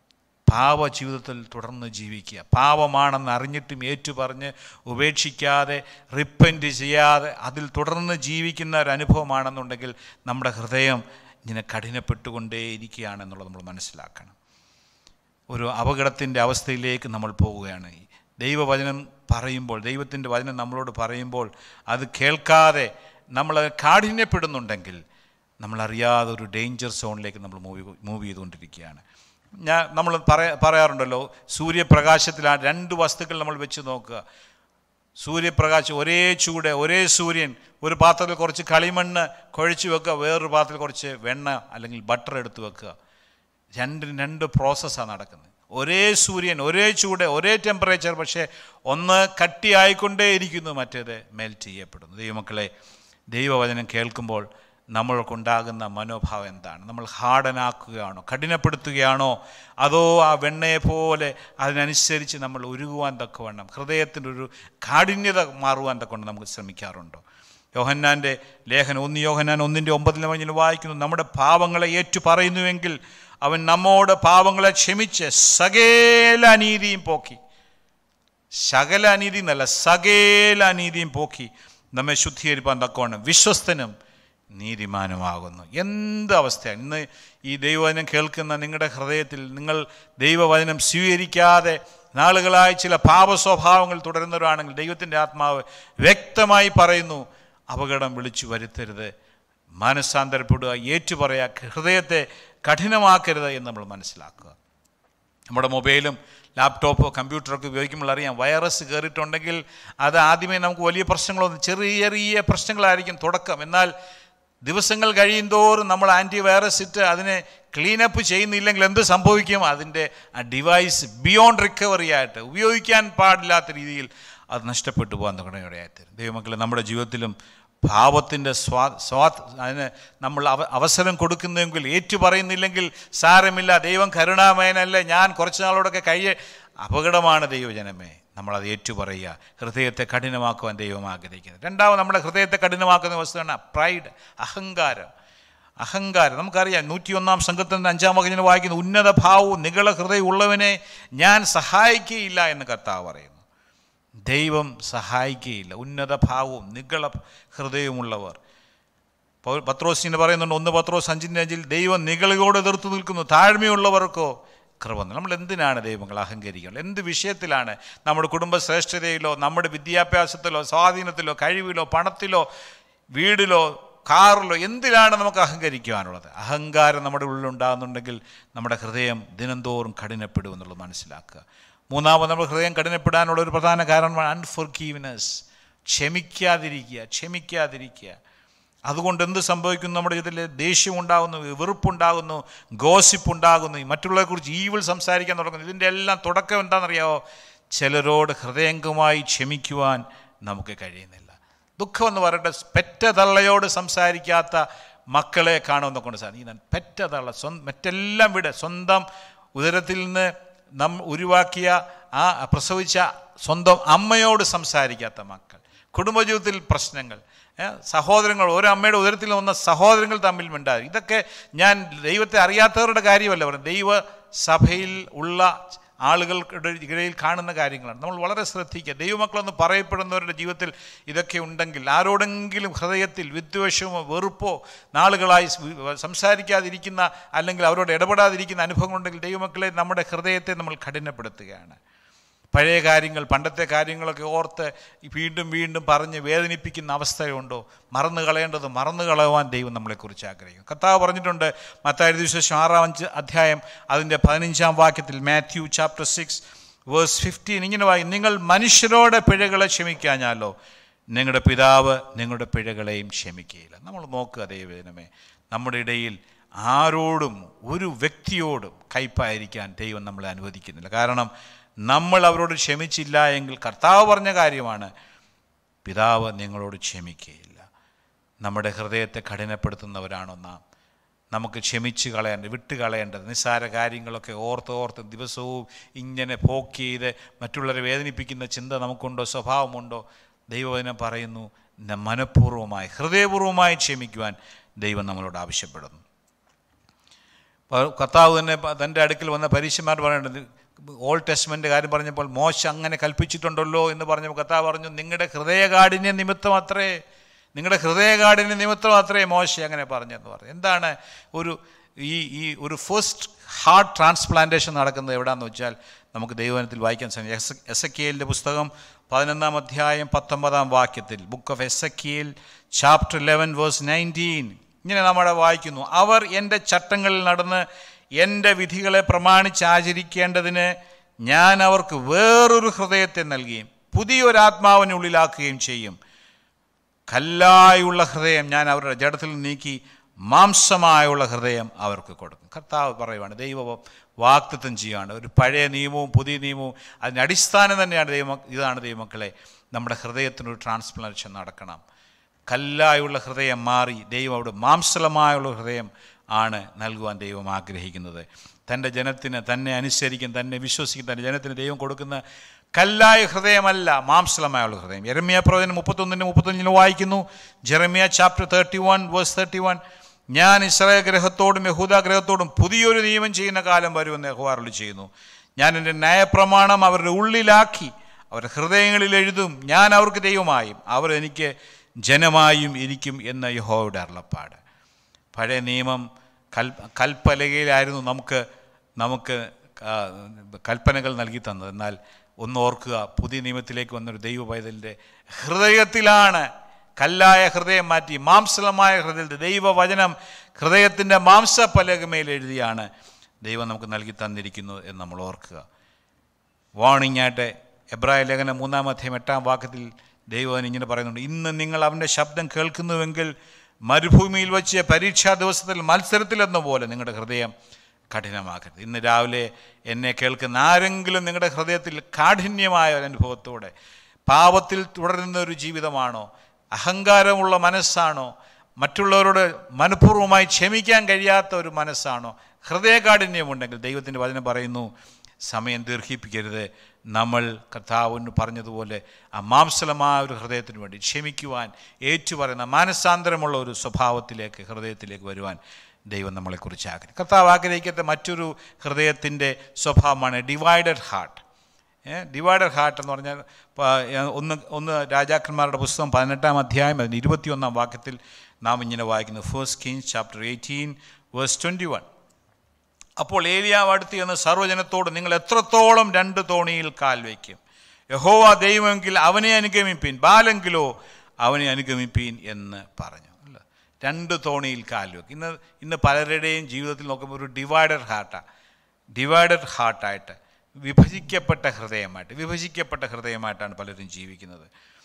പാവ ജീവിതത്തിൽ തുടർന്ന് ജീവിക്കുക പാവമാണെന്ന് അറിഞ്ഞിട്ടും ഏറ്റുപറഞ്ഞ് ഉപേക്ഷിക്കാതെ റിപ്പൻറ്റ് ചെയ്യാതെ അതിൽ തുടർന്ന് ജീവിക്കുന്ന ഒരു അനുഭവമാണെന്നുണ്ടെങ്കിൽ നമ്മുടെ ഹൃദയം ഇങ്ങനെ കഠിനപ്പെട്ടുകൊണ്ടേയിരിക്കുകയാണെന്നുള്ളത് നമ്മൾ മനസ്സിലാക്കണം ഒരു അപകടത്തിൻ്റെ അവസ്ഥയിലേക്ക് നമ്മൾ പോവുകയാണ് ദൈവവചനം പറയുമ്പോൾ ദൈവത്തിൻ്റെ വചനം നമ്മളോട് പറയുമ്പോൾ അത് കേൾക്കാതെ നമ്മൾ കാഠിന്യപ്പെടുന്നുണ്ടെങ്കിൽ നമ്മളറിയാതെ ഒരു ഡേഞ്ചർ സോണിലേക്ക് നമ്മൾ മൂവ് മൂവ് ചെയ്തുകൊണ്ടിരിക്കുകയാണ് ഞാൻ നമ്മൾ പറയാ പറയാറുണ്ടല്ലോ സൂര്യപ്രകാശത്തിലാണ് രണ്ട് വസ്തുക്കൾ നമ്മൾ വെച്ച് നോക്കുക സൂര്യപ്രകാശം ഒരേ ചൂട് ഒരേ സൂര്യൻ ഒരു പാത്രത്തിൽ കുറച്ച് കളിമണ്ണ് കുഴച്ച് വെക്കുക വേറൊരു പാത്രത്തിൽ കുറച്ച് വെണ്ണ അല്ലെങ്കിൽ ബട്ടർ എടുത്ത് വെക്കുക രണ്ടിന് രണ്ട് പ്രോസസ്സാണ് നടക്കുന്നത് ഒരേ സൂര്യൻ ഒരേ ചൂട് ഒരേ ടെമ്പറേച്ചർ പക്ഷേ ഒന്ന് കട്ടിയായിക്കൊണ്ടേയിരിക്കുന്നു മറ്റേത് മെൽറ്റ് ചെയ്യപ്പെടുന്നു ദൈവമക്കളെ ദൈവവചനം കേൾക്കുമ്പോൾ നമ്മൾക്കുണ്ടാകുന്ന മനോഭാവം എന്താണ് നമ്മൾ ഹാർഡനാക്കുകയാണോ കഠിനപ്പെടുത്തുകയാണോ അതോ ആ വെണ്ണയെ പോലെ അതിനനുസരിച്ച് നമ്മൾ ഉരുകുവാൻ തക്കവണ്ണം ഹൃദയത്തിൻ്റെ ഒരു കാഠിന്യത മാറുവാൻ തക്കവണ്ണം നമുക്ക് ശ്രമിക്കാറുണ്ടോ യോഹന്നാൻ്റെ ലേഖനം ഒന്ന് യോഹന്നാൻ ഒന്നിൻ്റെ ഒമ്പതിൽ മഞ്ഞിൽ വായിക്കുന്നു നമ്മുടെ പാവങ്ങളെ ഏറ്റു പറയുന്നുവെങ്കിൽ അവൻ നമ്മോട് പാവങ്ങളെ ക്ഷമിച്ച് സകേല അനീതിയും പോക്കി സകല അനീതി എന്നല്ല സകേല അനീതിയും പോക്കി നമ്മെ ശുദ്ധീകരിപ്പാൻ തക്കവണ്ണം വിശ്വസ്തനും നീതിമാനുമാകുന്നു എന്ത് അവസ്ഥയാണ് ഇന്ന് ഈ ദൈവവചനം കേൾക്കുന്ന നിങ്ങളുടെ ഹൃദയത്തിൽ നിങ്ങൾ ദൈവവചനം സ്വീകരിക്കാതെ നാളുകളായി ചില പാപ സ്വഭാവങ്ങൾ തുടരുന്നവരാണെങ്കിൽ ദൈവത്തിൻ്റെ ആത്മാവ് വ്യക്തമായി പറയുന്നു അപകടം വിളിച്ചു വരുത്തരുത് മാനസാന്തരപ്പെടുക ഏറ്റുപറയുക ഹൃദയത്തെ കഠിനമാക്കരുത് എന്ന് നമ്മൾ മനസ്സിലാക്കുക നമ്മുടെ മൊബൈലും ലാപ്ടോപ്പോ കമ്പ്യൂട്ടറൊക്കെ ഉപയോഗിക്കുമ്പോൾ അറിയാം വൈറസ് കയറിയിട്ടുണ്ടെങ്കിൽ അത് ആദ്യമേ നമുക്ക് വലിയ പ്രശ്നങ്ങളൊന്നും ചെറിയ ചെറിയ പ്രശ്നങ്ങളായിരിക്കും തുടക്കം എന്നാൽ ദിവസങ്ങൾ കഴിയുന്തോറും നമ്മൾ ആൻറ്റി വൈറസ് ഇട്ട് അതിനെ ക്ലീനപ്പ് ചെയ്യുന്നില്ലെങ്കിൽ എന്ത് സംഭവിക്കും അതിൻ്റെ ആ ഡിവൈസ് ബിയോണ്ട് റിക്കവറി ആയിട്ട് ഉപയോഗിക്കാൻ പാടില്ലാത്ത രീതിയിൽ അത് നഷ്ടപ്പെട്ടു പോകാൻ തുടങ്ങിയവരെയായിത്തരും ദൈവമക്കളെ നമ്മുടെ ജീവിതത്തിലും ഭാവത്തിൻ്റെ സ്വാ സ്വാ അതിന് നമ്മൾ അവ അവസരം കൊടുക്കുന്നെങ്കിൽ ഏറ്റു പറയുന്നില്ലെങ്കിൽ സാരമില്ല ദൈവം കരുണാമയനല്ലേ ഞാൻ കുറച്ച് നാളോടൊക്കെ കഴിയ അപകടമാണ് ദൈവജനമേ നമ്മളത് ഏറ്റുപറയുക ഹൃദയത്തെ കഠിനമാക്കുവാൻ ദൈവം ആഗ്രഹിക്കുന്നത് രണ്ടാമത് നമ്മുടെ ഹൃദയത്തെ കഠിനമാക്കുന്ന വസ്തുവാണ് പ്രൈഡ് അഹങ്കാരം അഹങ്കാരം നമുക്കറിയാം നൂറ്റിയൊന്നാം സംഘത്തിൻ്റെ അഞ്ചാം വകഞ്ഞിന് വായിക്കുന്ന ഉന്നത ഭാവവും നികള ഹൃദയം ഉള്ളവനെ ഞാൻ സഹായിക്കുകയില്ല എന്ന് കർത്താവ് പറയുന്നു ദൈവം സഹായിക്കുകയില്ല ഉന്നത ഭാവവും നികള ഹൃദയവുമുള്ളവർ പൗ- പത്രോസിന് പറയുന്നുണ്ട് ഒന്ന് പത്രോസ് അഞ്ചിൻ്റെ അഞ്ചിൽ ദൈവം നികളിയോട് എതിർത്ത് നിൽക്കുന്നു താഴ്മയുള്ളവർക്കോ കൃപ നമ്മൾ എന്തിനാണ് ദൈവങ്ങൾ അഹങ്കരിക്കുന്നത് എന്ത് വിഷയത്തിലാണ് നമ്മുടെ കുടുംബ ശ്രേഷ്ഠതയിലോ നമ്മുടെ വിദ്യാഭ്യാസത്തിലോ സ്വാധീനത്തിലോ കഴിവിലോ പണത്തിലോ വീടിലോ കാറിലോ എന്തിലാണ് നമുക്ക് അഹങ്കരിക്കുവാനുള്ളത് അഹങ്കാരം നമ്മുടെ ഉള്ളിലുണ്ടാകുന്നുണ്ടെങ്കിൽ നമ്മുടെ ഹൃദയം ദിനംതോറും കഠിനപ്പെടും എന്നുള്ളത് മനസ്സിലാക്കുക മൂന്നാമത് നമ്മുടെ ഹൃദയം കഠിനപ്പെടാനുള്ള ഒരു പ്രധാന കാരണമാണ് അൺഫോർഗീവ്നെസ് ക്ഷമിക്കാതിരിക്കുക ക്ഷമിക്കാതിരിക്കുക അതുകൊണ്ട് എന്ത് സംഭവിക്കുന്നു നമ്മുടെ ജീവിതത്തിൽ ദേഷ്യമുണ്ടാകുന്നു വെറുപ്പുണ്ടാകുന്നു ഗോസിപ്പുണ്ടാകുന്നു മറ്റുള്ളവരെക്കുറിച്ച് ഈവിൾ സംസാരിക്കാൻ തുടങ്ങുന്നു ഇതിൻ്റെ എല്ലാം തുടക്കം എന്താണെന്നറിയാമോ ചിലരോട് ഹൃദയംഗമായി ക്ഷമിക്കുവാൻ നമുക്ക് കഴിയുന്നില്ല ദുഃഖം എന്ന് പറയട്ടെ പെറ്റ തള്ളയോട് സംസാരിക്കാത്ത മക്കളെ കാണുമെന്ന് കൊണ്ട് സാധിക്കും പെറ്റ തള്ള സ്വ മറ്റെല്ലാം വിട് സ്വന്തം ഉദരത്തിൽ നിന്ന് നം ഉരുവാക്കിയ ആ പ്രസവിച്ച സ്വന്തം അമ്മയോട് സംസാരിക്കാത്ത മക്കൾ കുടുംബജീവിതത്തിൽ പ്രശ്നങ്ങൾ ഏ, സഹോദരങ്ങൾ ഒരു അമ്മയുടെ ഉദരത്തിൽ വന്ന സഹോദരങ്ങൾ തമ്മിൽ മിണ്ടാതി ഇതൊക്കെ ഞാൻ ദൈവത്തെ അറിയാത്തവരുടെ കാര്യമല്ല പറയുന്നത് ദൈവ സഭയിൽ ഉള്ള ആളുകളുടെ ഇടയിൽ കാണുന്ന കാര്യങ്ങളാണ് നമ്മൾ വളരെ ശ്രദ്ധിക്കുക ദൈവമക്കളെന്ന് പറയപ്പെടുന്നവരുടെ ജീവിതത്തിൽ ഇതൊക്കെ ഉണ്ടെങ്കിൽ ആരോടെങ്കിലും ഹൃദയത്തിൽ വിദ്വേഷമോ വെറുപ്പോ നാളുകളായി സ് സംസാരിക്കാതിരിക്കുന്ന അല്ലെങ്കിൽ അവരോട് ഇടപെടാതിരിക്കുന്ന അനുഭവങ്ങളുണ്ടെങ്കിൽ ദൈവമക്കളെ നമ്മുടെ ഹൃദയത്തെ നമ്മൾ കഠിനപ്പെടുത്തുകയാണ് പഴയ കാര്യങ്ങൾ പണ്ടത്തെ കാര്യങ്ങളൊക്കെ ഓർത്ത് വീണ്ടും വീണ്ടും പറഞ്ഞ് വേദനിപ്പിക്കുന്ന അവസ്ഥയുണ്ടോ മറന്നു കളയേണ്ടത് മറന്നു കളയുവാൻ ദൈവം നമ്മളെക്കുറിച്ച് ആഗ്രഹിക്കും കർത്താവ് പറഞ്ഞിട്ടുണ്ട് മത്തായി വിശേഷം ആറാം അഞ്ച് അധ്യായം അതിൻ്റെ പതിനഞ്ചാം വാക്യത്തിൽ Matthew chapter six verse fifteen ഇങ്ങനെ വായി നിങ്ങൾ മനുഷ്യരോട് പിഴകളെ ക്ഷമിക്കാഞ്ഞാലോ നിങ്ങളുടെ പിതാവ് നിങ്ങളുടെ പിഴകളെയും ക്ഷമിക്കുകയില്ല നമ്മൾ നോക്കുക ദൈവദിനമേ നമ്മുടെ ഇടയിൽ ആരോടും ഒരു വ്യക്തിയോടും കയ്പായിരിക്കാൻ ദൈവം നമ്മളെ അനുവദിക്കുന്നില്ല കാരണം നമ്മൾ അവരോട് ക്ഷമിച്ചില്ല എങ്കിൽ കർത്താവ് പറഞ്ഞ കാര്യമാണ് പിതാവ് നിങ്ങളോട് ക്ഷമിക്കുകയില്ല നമ്മുടെ ഹൃദയത്തെ കഠിനപ്പെടുത്തുന്നവരാണോ നാം നമുക്ക് ക്ഷമിച്ച് കളയേണ്ടത് വിട്ട് കളയേണ്ടത് നിസ്സാര കാര്യങ്ങളൊക്കെ ഓർത്ത് ഓർത്ത് ദിവസവും ഇങ്ങനെ പോക്ക് ചെയ്ത് മറ്റുള്ളവരെ വേദനിപ്പിക്കുന്ന ചിന്ത നമുക്കുണ്ടോ സ്വഭാവമുണ്ടോ ദൈവവചനം പറയുന്നു ന- മനഃപൂർവ്വമായി ഹൃദയപൂർവ്വമായി ക്ഷമിക്കുവാൻ ദൈവം നമ്മളോട് ആവശ്യപ്പെടുന്നു പ- കർത്താവ് തന്നെ പ- തൻ്റെ അടുക്കൽ വന്ന പരീക്ഷന്മാർ പറയുന്നത് ഓൾഡ് ടെസ്റ്റ്മെൻ്റ് കാര്യം പറഞ്ഞപ്പോൾ മോശ അങ്ങനെ കൽപ്പിച്ചിട്ടുണ്ടല്ലോ എന്ന് പറഞ്ഞപ്പോൾ കർത്താവ് പറഞ്ഞു നിങ്ങളുടെ ഹൃദയകാഠിന്യ നിമിത്തം അത്രേ നിങ്ങളുടെ ഹൃദയകാഠിന്യ നിമിത്തം അത്രേ മോശ അങ്ങനെ പറഞ്ഞെന്ന് പറഞ്ഞു എന്താണ് ഒരു ഈ ഈ ഒരു ഫസ്റ്റ് ഹാർട്ട് ട്രാൻസ്പ്ലാന്റേഷൻ നടക്കുന്നത് എവിടെയാണെന്ന് വെച്ചാൽ നമുക്ക് ദൈവവനത്തിൽ വായിക്കാൻ സാധിക്കും എസ് എസ് എ കെയിലിൻ്റെ പുസ്തകം പതിനൊന്നാം അധ്യായം പത്തൊമ്പതാം വാക്യത്തിൽ book of Ezekiel chapter eleven verse nineteen ഇങ്ങനെ നമ്മുടെ വായിക്കുന്നു അവർ എൻ്റെ ചട്ടങ്ങളിൽ നടന്ന് എൻ്റെ വിധികളെ പ്രമാണിച്ച് ആചരിക്കേണ്ടതിന് ഞാൻ അവർക്ക് വേറൊരു ഹൃദയത്തെ നൽകുകയും പുതിയൊരു ആത്മാവിനെ ഉള്ളിലാക്കുകയും ചെയ്യും കല്ലായുള്ള ഹൃദയം ഞാൻ അവരുടെ ജഡത്തിൽ നിന്ന് നീക്കി മാംസമായുള്ള ഹൃദയം അവർക്ക് കൊടുക്കും കർത്താവ് പറയുവാണ് ദൈവ വാക്തത്വം ചെയ്യുകയാണ് ഒരു പഴയ നിയമവും പുതിയ നിയമവും അതിൻ്റെ അടിസ്ഥാനം തന്നെയാണ് ദൈവ ഇതാണ് ദൈവമക്കളെ നമ്മുടെ ഹൃദയത്തിനൊരു ട്രാൻസ്പ്ലാന്റേഷൻ നടക്കണം കല്ലായുള്ള ഹൃദയം മാറി ദൈവം അവിടെ മാംസലമായുള്ള ഹൃദയം ആണ് നൽകുവാൻ ദൈവം ആഗ്രഹിക്കുന്നത് തൻ്റെ ജനത്തിന് തന്നെ അനുസരിക്കും തന്നെ വിശ്വസിക്കും തൻ്റെ ജനത്തിന് ദൈവം കൊടുക്കുന്ന കല്ലായ ഹൃദയമല്ല മാംസലമായുള്ള ഹൃദയം ജെറമിയ പ്രവചനം മുപ്പത്തൊന്നിന് മുപ്പത്തൊന്നിന് വായിക്കുന്നു Jeremiah chapter thirty one verse thirty one ഞാൻ ഇസ്രായേൽ ഗ്രഹത്തോടും യഹൂദ ഗ്രഹത്തോടും പുതിയൊരു നിയമം ചെയ്യുന്ന കാലം വരുമെന്ന് യഹോവാറുള്ളി ചെയ്യുന്നു ഞാൻ എൻ്റെ ന്യായപ്രമാണം അവരുടെ ഉള്ളിലാക്കി അവരുടെ ഹൃദയങ്ങളിൽ എഴുതും ഞാൻ അവർക്ക് ദൈവമായും അവർ എനിക്ക് ജനമായും ഇരിക്കും എന്ന യഹോവയുടെ അരുളപ്പാട് പഴയ നിയമം കൽ കൽപ്പലകയിലായിരുന്നു നമുക്ക് നമുക്ക് ആ, കൽപ്പനകൾ നൽകി തന്നത് എന്നാൽ ഒന്ന് ഓർക്കുക പുതിയ നിയമത്തിലേക്ക് വന്നൊരു ദൈവ പൈതലിൻ്റെ ഹൃദയത്തിലാണ് കല്ലായ ഹൃദയം മാറ്റി മാംസലമായ ഹൃദയത്തിൽ ദൈവവചനം ഹൃദയത്തിൻ്റെ മാംസപ്പലകമേൽ എഴുതിയാണ് ദൈവം നമുക്ക് നൽകി തന്നിരിക്കുന്നത് എന്ന് നമ്മൾ ഓർക്കുക വാണിംഗ് ആയിട്ട് എബ്രായ ലേഖനം മൂന്നാം അധ്യായം എട്ടാം വാക്യത്തിൽ ദൈവം ഇങ്ങനെ പറയുന്നുണ്ട് ഇന്ന് നിങ്ങൾ അവൻ്റെ ശബ്ദം കേൾക്കുന്നുവെങ്കിൽ മരുഭൂമിയിൽ വെച്ച് പരീക്ഷാ ദിവസത്തിൽ മത്സരത്തിലെന്ന പോലെ നിങ്ങളുടെ ഹൃദയം കഠിനമാക്കരുത് ഇന്ന് രാവിലെ എന്നെ കേൾക്കുന്ന ആരെങ്കിലും നിങ്ങളുടെ ഹൃദയത്തിൽ കാഠിന്യമായ ഒരു അനുഭവത്തോടെ പാപത്തിൽ തുടരുന്ന ഒരു ജീവിതമാണോ അഹങ്കാരമുള്ള മനസ്സാണോ മറ്റുള്ളവരോട് മനഃപൂർവ്വമായി ക്ഷമിക്കാൻ കഴിയാത്ത ഒരു മനസ്സാണോ ഹൃദയകാഠിന്യമുണ്ടെങ്കിൽ ദൈവത്തിൻ്റെ വചനം പറയുന്നു സമയം ദീർഘിപ്പിക്കരുത് നമ്മൾ കർത്താവിന് പറഞ്ഞതുപോലെ ആ മാംസലമായ ഒരു ഹൃദയത്തിന് വേണ്ടി ക്ഷമിക്കുവാൻ ഏറ്റുപറയുന്ന മാനസാന്തരമുള്ള ഒരു സ്വഭാവത്തിലേക്ക് ഹൃദയത്തിലേക്ക് വരുവാൻ ദൈവം നമ്മളെക്കുറിച്ച് ആഗ്രഹിക്കും കർത്താവ് ആഗ്രഹിക്കാത്ത മറ്റൊരു ഹൃദയത്തിൻ്റെ സ്വഭാവമാണ് ഡിവൈഡഡ് ഹാർട്ട് ഡിവൈഡഡ് ഹാർട്ട് എന്ന് പറഞ്ഞാൽ പ- ഏ, ഒന്ന് ഒന്ന് രാജാക്കന്മാരുടെ പുസ്തകം പതിനെട്ടാം അധ്യായം അതിന് ഇരുപത്തിയൊന്നാം വാക്യത്തിൽ നാം ഇങ്ങനെ വായിക്കുന്നു first Kings chapter eighteen verse twenty one അപ്പോൾ ഏലിയാവ് അടുത്ത് ചെന്ന് സർവ്വജനത്തോട് നിങ്ങൾ എത്രത്തോളം രണ്ട് തോണിയിൽ കാൽ വയ്ക്കും യഹോവ ദൈവമെങ്കിൽ അവനെ അനുഗമിപ്പീൻ ബാലെങ്കിലോ അവനെ അനുഗമിപ്പീൻ എന്ന് പറഞ്ഞു അല്ല രണ്ട് തോണിയിൽ കാൽ വെക്കും ഇന്ന് ഇന്ന് പലരുടെയും ജീവിതത്തിൽ നോക്കുമ്പോൾ ഒരു ഡിവൈഡഡ് ഹാർട്ടാണ് ഡിവൈഡഡ് ഹാർട്ടായിട്ട് വിഭജിക്കപ്പെട്ട ഹൃദയമായിട്ട് വിഭജിക്കപ്പെട്ട ഹൃദയമായിട്ടാണ് പലരും ജീവിക്കുന്നത്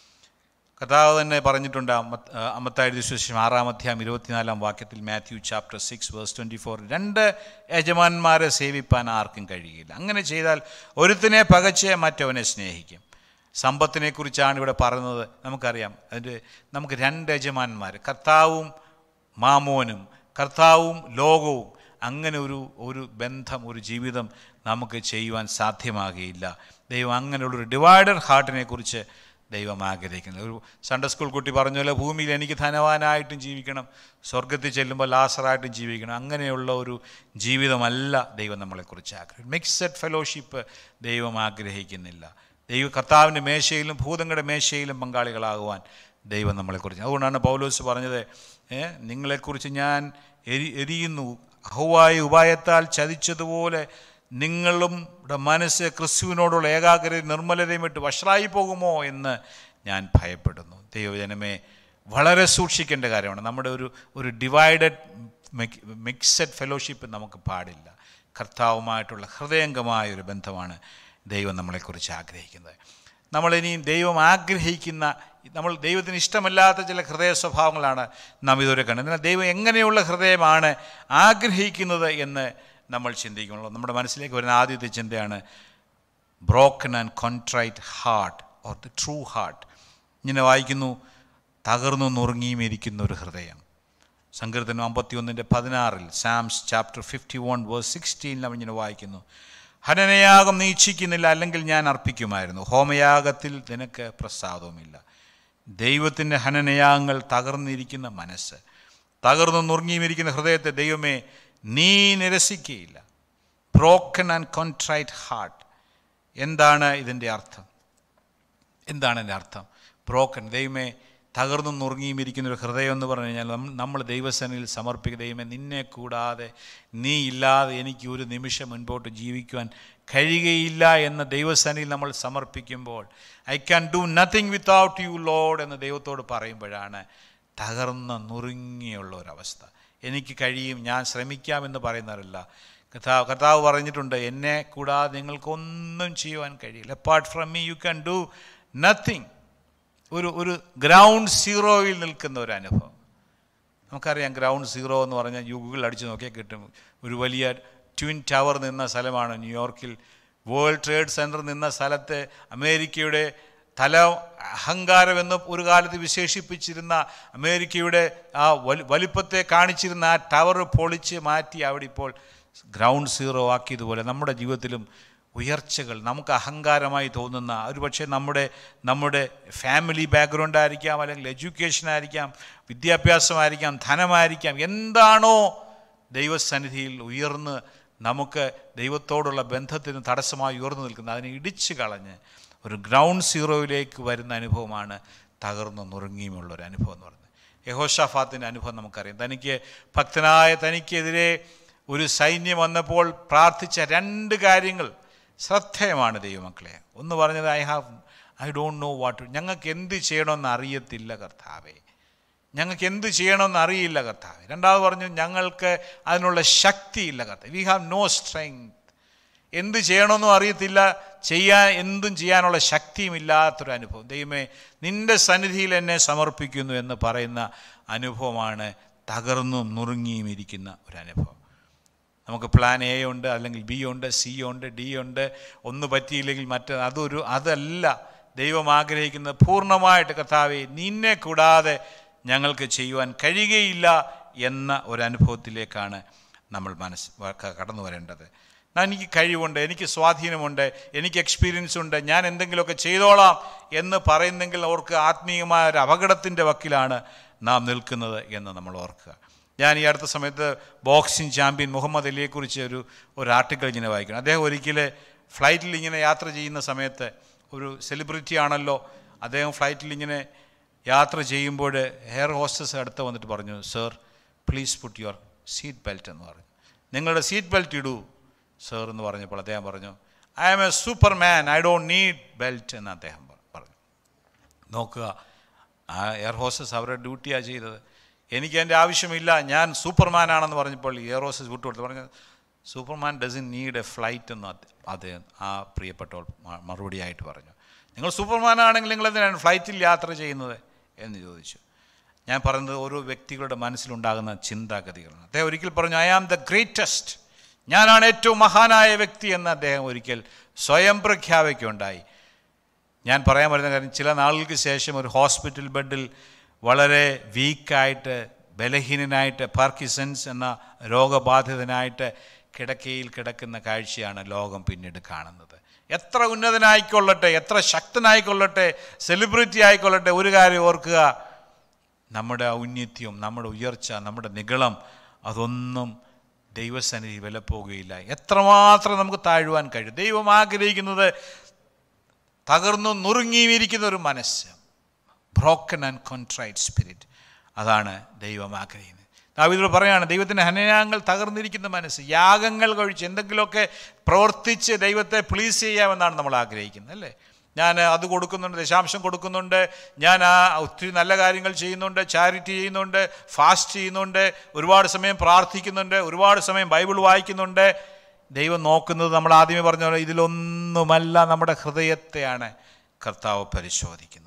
കഥാവ് തന്നെ പറഞ്ഞിട്ടുണ്ട് അമ്മ- ആ, അമ്മത്തായ വിശേഷം ആറാം അധ്യായം ഇരുപത്തിനാലാം വാക്യത്തിൽ Matthew chapter six verse twenty four രണ്ട് യജമാന്മാരെ സേവിപ്പാൻ ആർക്കും കഴിയില്ല അങ്ങനെ ചെയ്താൽ ഒരുത്തിനെ പകച്ച് മറ്റവനെ സ്നേഹിക്കും സമ്പത്തിനെക്കുറിച്ചാണ് ഇവിടെ പറയുന്നത് നമുക്കറിയാം അതിൻ്റെ നമുക്ക് രണ്ട് യജമാന്മാർ കർത്താവും മാമോനും കർത്താവും ലോകവും അങ്ങനെ ഒരു ഒരു ബന്ധം ഒരു ജീവിതം നമുക്ക് ചെയ്യുവാൻ സാധ്യമാകുകയില്ല ദൈവം അങ്ങനെയുള്ളൊരു ഡിവൈഡഡ് ഹാർട്ടിനെ കുറിച്ച് ദൈവം ആഗ്രഹിക്കുന്നു ഒരു സൺഡേ സ്കൂൾ കുട്ടി പറഞ്ഞ പോലെ ഭൂമിയിൽ എനിക്ക് ധനവാനായിട്ടും ജീവിക്കണം സ്വർഗത്തിൽ ചെല്ലുമ്പോൾ ലാസറായിട്ടും ജീവിക്കണം അങ്ങനെയുള്ള ഒരു ജീവിതമല്ല ദൈവം നമ്മളെക്കുറിച്ച് ആഗ്രഹിക്കും മിക്സഡ് ഫെലോഷിപ്പ് ദൈവം ആഗ്രഹിക്കുന്നില്ല ദൈവ കർത്താവിൻ്റെ മേശയിലും ഭൂതങ്ങളുടെ മേശയിലും പങ്കാളികളാകുവാൻ ദൈവം നമ്മളെക്കുറിച്ച് അതുകൊണ്ടാണ് പൗലോസ് പറഞ്ഞത് ഏ, നിങ്ങളെക്കുറിച്ച് ഞാൻ എരി എരിയുന്നു അഹുവായ ഉപായത്താൽ ചതിച്ചതുപോലെ നിങ്ങളും ടെ മനസ്സ് ക്രിസ്തുവിനോടുള്ള ഏകാഗ്രതയും നിർമ്മലതയും വിട്ട് വഷളായി പോകുമോ എന്ന് ഞാൻ ഭയപ്പെടുന്നു ദൈവജനമേ വളരെ സൂക്ഷിക്കേണ്ട കാര്യമാണ് നമ്മുടെ ഒരു ഒരു ഡിവൈഡഡ് മിക്സഡ് ഫെലോഷിപ്പ് നമുക്ക് പാടില്ല കർത്താവുമായിട്ടുള്ള ഹൃദയംഗമായ ഒരു ബന്ധമാണ് ദൈവം നമ്മളെക്കുറിച്ച് ആഗ്രഹിക്കുന്നത് നമ്മളിനിയും ദൈവം ആഗ്രഹിക്കുന്ന നമ്മൾ ദൈവത്തിന് ഇഷ്ടമല്ലാത്ത ചില ഹൃദയ സ്വഭാവങ്ങളാണ് നാം ഇതുവരെ കണ്ടത് എന്നാൽ ദൈവം എങ്ങനെയുള്ള ഹൃദയമാണ് ആഗ്രഹിക്കുന്നത് എന്ന് നമ്മൾ ചിന്തിക്കുള്ളൂ നമ്മുടെ മനസ്സിലേക്ക് വരുന്ന ആദ്യത്തെ ചിന്തയാണ് broken and contrite heart or the true heart ഇങ്ങനെ വായിക്കുന്നു തകർന്നു നുറുങ്ങിയും ഇരിക്കുന്ന ഒരു ഹൃദയം സങ്കീർത്തനം അമ്പത്തിയൊന്നിൻ്റെ പതിനാറിൽ Psalms chapter fifty one verse sixteen നമ്മൾ ഇങ്ങനെ വായിക്കുന്നു ഹനനയാഗം നീ ഇച്ഛിക്കുന്നില്ല അല്ലെങ്കിൽ ഞാൻ അർപ്പിക്കുമായിരുന്നു ഹോമയാഗത്തിൽ നിനക്ക് പ്രസാദവുമില്ല ദൈവത്തിൻ്റെ ഹനനയാഗങ്ങൾ തകർന്നിരിക്കുന്ന മനസ്സ് തകർന്നു നുറുങ്ങിയും ഇരിക്കുന്ന ഹൃദയത്തെ ദൈവമേ നീ നിരസിക്കുകയില്ല ബ്രോക്കൺ ആൻഡ് കോൺട്രൈറ്റ് ഹാർട്ട് എന്താണ് ഇതിൻ്റെ അർത്ഥം എന്താണ് എൻ്റെ അർത്ഥം ബ്രോക്കൺ ദൈവമേ തകർന്നു നുറുങ്ങിയും ഇരിക്കുന്ന ഒരു ഹൃദയം എന്ന് പറഞ്ഞു കഴിഞ്ഞാൽ നമ്മൾ നമ്മൾ ദൈവസേനയിൽ സമർപ്പിക്കുക ദൈവമേ നിന്നെ കൂടാതെ നീ ഇല്ലാതെ എനിക്ക് ഒരു നിമിഷം മുൻപോട്ട് ജീവിക്കുവാൻ കഴിയുകയില്ല എന്ന ദൈവസേനയിൽ നമ്മൾ സമർപ്പിക്കുമ്പോൾ I can do nothing without you Lord എന്ന് ദൈവത്തോട് പറയുമ്പോഴാണ് തകർന്ന നുറുങ്ങിയുള്ള ഒരവസ്ഥ എനിക്ക് കഴിയും ഞാൻ ശ്രമിക്കാമെന്ന് പറയുന്നവരല്ല കർത്താവ് കർത്താവ് പറഞ്ഞിട്ടുണ്ട് എന്നെ കൂടാതെ നിങ്ങൾക്കൊന്നും ചെയ്യുവാൻ കഴിയില്ല apart from me you can do nothing ഒരു ഒരു ഗ്രൗണ്ട് സീറോയിൽ നിൽക്കുന്ന ഒരു അനുഭവം നമുക്കറിയാം ഗ്രൗണ്ട് സീറോ എന്ന് പറഞ്ഞാൽ ഗൂഗിൾ അടിച്ച് നോക്കിയാൽ കിട്ടും ഒരു വലിയ ട്വിൻ ടവർ നിന്ന സ്ഥലമാണ് ന്യൂയോർക്കിൽ വേൾഡ് ട്രേഡ് സെൻറ്റർ നിന്ന സ്ഥലത്ത് അമേരിക്കയുടെ തല അഹങ്കാരം എന്ന് ഒരു കാലത്ത് വിശേഷിപ്പിച്ചിരുന്ന അമേരിക്കയുടെ ആ വലി വലിപ്പത്തെ കാണിച്ചിരുന്ന ആ ടവർ പൊളിച്ച് മാറ്റി അവിടെ ഇപ്പോൾ ഗ്രൗണ്ട് സീറോ ആക്കിയതുപോലെ നമ്മുടെ ജീവിതത്തിലും ഉയർച്ചകൾ നമുക്ക് അഹങ്കാരമായി തോന്നുന്ന ഒരുപക്ഷെ നമ്മുടെ നമ്മുടെ ഫാമിലി ബാക്ക്ഗ്രൗണ്ട് ആയിരിക്കാം അല്ലെങ്കിൽ എഡ്യൂക്കേഷൻ ആയിരിക്കാം വിദ്യാഭ്യാസമായിരിക്കാം ധനമായിരിക്കാം എന്താണോ ദൈവസന്നിധിയിൽ ഉയർന്ന് നമുക്ക് ദൈവത്തോടുള്ള ബന്ധത്തിന് തടസ്സമായി ഉയർന്നു നിൽക്കുന്നത് അതിനെ ഇടിച്ചു കളഞ്ഞ് ഒരു ഗ്രൗണ്ട് സീറോയിലേക്ക് വരുന്ന അനുഭവമാണ് തകർന്നു നുറുങ്ങിയുമുള്ള ഒരു അനുഭവം എന്ന് പറയുന്നത് യഹോഷാഫാത്തിൻ്റെ അനുഭവം നമുക്കറിയാം തനിക്ക് ഭക്തനായ തനിക്കെതിരെ ഒരു സൈന്യം വന്നപ്പോൾ പ്രാർത്ഥിച്ച രണ്ട് കാര്യങ്ങൾ ശ്രദ്ധേയമാണ് ദൈവമക്കളെ ഒന്ന് പറഞ്ഞത് I have I don't know what ഞങ്ങൾക്ക് എന്ത് ചെയ്യണമെന്ന് അറിയത്തില്ല കർത്താവേ ഞങ്ങൾക്ക് എന്ത് ചെയ്യണമെന്ന് അറിയില്ല കർത്താവ് രണ്ടാമത് പറഞ്ഞു ഞങ്ങൾക്ക് അതിനുള്ള ശക്തിയില്ല കർത്താവ് വി ഹാവ് നോ സ്ട്രെങ്ത് എന്ത് ചെയ്യണമെന്നും അറിയത്തില്ല ചെയ്യാൻ എന്തും ചെയ്യാനുള്ള ശക്തിയും ഇല്ലാത്തൊരു അനുഭവം ദൈവമേ നിൻ്റെ സന്നിധിയിൽ എന്നെ സമർപ്പിക്കുന്നു എന്ന് പറയുന്ന അനുഭവമാണ് തകർന്നും നുറുങ്ങിയും ഇരിക്കുന്ന ഒരു അനുഭവം നമുക്ക് പ്ലാൻ എ ഉണ്ട് അല്ലെങ്കിൽ ബി ഉണ്ട് സി ഉണ്ട് ഡി ഉണ്ട് ഒന്ന് പറ്റിയില്ലെങ്കിൽ മറ്റേ അതൊരു അതല്ല ദൈവം ആഗ്രഹിക്കുന്നത് പൂർണ്ണമായിട്ട് കർത്താവെ നിന്നെ കൂടാതെ ഞങ്ങൾക്ക് ചെയ്യുവാൻ കഴിയുകയില്ല എന്ന ഒരനുഭവത്തിലേക്കാണ് നമ്മൾ മനസ്സ് കടന്നു വരേണ്ടത് എനിക്ക് കഴിവുണ്ട് എനിക്ക് സ്വാധീനമുണ്ട് എനിക്ക് എക്സ്പീരിയൻസ് ഉണ്ട് ഞാൻ എന്തെങ്കിലുമൊക്കെ ചെയ്തോളാം എന്ന് പറയുന്നെങ്കിൽ അവർക്ക് ആത്മീയമായ ഒരു അപകടത്തിൻ്റെ വക്കിലാണ് നാം നിൽക്കുന്നത് എന്ന് നമ്മൾ ഓർക്കുക ഞാൻ ഈ അടുത്ത സമയത്ത് ബോക്സിംഗ് ചാമ്പ്യൻ മുഹമ്മദ് അലിയെക്കുറിച്ച് ഒരു ഒരു ആർട്ടിക്കിൾ ഇങ്ങനെ വായിക്കണം അദ്ദേഹം ഒരിക്കൽ ഫ്ലൈറ്റിൽ ഇങ്ങനെ യാത്ര ചെയ്യുന്ന സമയത്ത് ഒരു സെലിബ്രിറ്റി ആണല്ലോ അദ്ദേഹം ഫ്ലൈറ്റിൽ ഇങ്ങനെ യാത്ര ചെയ്യുമ്പോൾ എയർ ഹോസ്റ്റസ് അടുത്ത് വന്നിട്ട് പറഞ്ഞു sir please put your seat belt എന്ന് പറഞ്ഞു നിങ്ങളുടെ സീറ്റ് ബെൽറ്റ് ഇടൂ സർ എന്ന് പറഞ്ഞപ്പോൾ അദ്ദേഹം പറഞ്ഞു I am a superman I don't need belt എന്ന് അദ്ദേഹം പറഞ്ഞു നോക്കുക ആ എയർ ഹോസ്റ്റസ് അവരുടെ ഡ്യൂട്ടിയാണ് ചെയ്തത് എനിക്ക് എൻ്റെ ആവശ്യമില്ല ഞാൻ സൂപ്പർമാൻ ആണെന്ന് പറഞ്ഞപ്പോൾ എയർ ഹോസ്റ്റസ് വിട്ടുകൊടുത്തു പറഞ്ഞു superman doesn't need a flight എന്ന് അദ്ദേഹം ആ പ്രിയപ്പെട്ടവൾ മറുപടിയായിട്ട് പറഞ്ഞു നിങ്ങൾ സൂപ്പർമാൻ ആണെങ്കിൽ നിങ്ങൾ എന്തിനാണ് ഫ്ലൈറ്റിൽ യാത്ര ചെയ്യുന്നത് എന്ന് ചോദിച്ചു ഞാൻ പറയുന്നത് ഓരോ വ്യക്തികളുടെ മനസ്സിലുണ്ടാകുന്ന ചിന്താഗതികളാണ് അദ്ദേഹം ഒരിക്കൽ പറഞ്ഞു ഐ ആം ദ ഗ്രേറ്റസ്റ്റ് ഞാനാണ് ഏറ്റവും മഹാനായ വ്യക്തി എന്ന് അദ്ദേഹം ഒരിക്കൽ സ്വയം പ്രഖ്യാപിക്കുകയുണ്ടായി ഞാൻ പറയാൻ വരുന്ന കാര്യം ചില നാളുകൾക്ക് ശേഷം ഒരു ഹോസ്പിറ്റൽ ബെഡിൽ വളരെ വീക്കായിട്ട് ബലഹീനനായിട്ട് പാർക്കിസൺസ് എന്ന രോഗബാധിതനായിട്ട് കിടക്കയിൽ കിടക്കുന്ന കാഴ്ചയാണ് ലോകം പിന്നീട് കാണുന്നത് എത്ര ഉന്നതനായിക്കൊള്ളട്ടെ എത്ര ശക്തനായിക്കൊള്ളട്ടെ സെലിബ്രിറ്റി ആയിക്കൊള്ളട്ടെ ഒരു കാര്യം ഓർക്കുക നമ്മുടെ ഔന്നത്യം നമ്മുടെ ഉയർച്ച നമ്മുടെ നിഗളം അതൊന്നും ദൈവസന്നിധി വിലപ്പോകുകയില്ല എത്രമാത്രം നമുക്ക് താഴുവാൻ കഴിയും ദൈവം ആഗ്രഹിക്കുന്നത് തകർന്നു നുറുങ്ങിയിരിക്കുന്ന ഒരു മനസ്സ് ബ്രോക്കൺ ആൻഡ് കോൺട്രൈറ്റ് സ്പിരിറ്റ് അതാണ് ദൈവം ആഗ്രഹിക്കുന്നത് ദാവീദോട് പറയാണ് ദൈവത്തിൻ്റെ ഹനയാങ്ങൾ തകർന്നിരിക്കുന്ന മനസ്സ് യാഗങ്ങൾ കഴിച്ച് എന്തെങ്കിലുമൊക്കെ പ്രവർത്തിച്ച് ദൈവത്തെ പ്ലീസ് ചെയ്യാമെന്നാണ് നമ്മൾ ആഗ്രഹിക്കുന്നത് അല്ലേ ഞാൻ അത് കൊടുക്കുന്നുണ്ട് ദശാംശം കൊടുക്കുന്നുണ്ട് ഞാൻ ആ ഒത്തിരി നല്ല കാര്യങ്ങൾ ചെയ്യുന്നുണ്ട് ചാരിറ്റി ചെയ്യുന്നുണ്ട് ഫാസ്റ്റ് ചെയ്യുന്നുണ്ട് ഒരുപാട് സമയം പ്രാർത്ഥിക്കുന്നുണ്ട് ഒരുപാട് സമയം ബൈബിൾ വായിക്കുന്നുണ്ട് ദൈവം നോക്കുന്നത് നമ്മൾ ആദ്യമേ പറഞ്ഞ പോലെ ഇതിലൊന്നുമല്ല നമ്മുടെ ഹൃദയത്തെയാണ് കർത്താവ് പരിശോധിക്കുന്നത്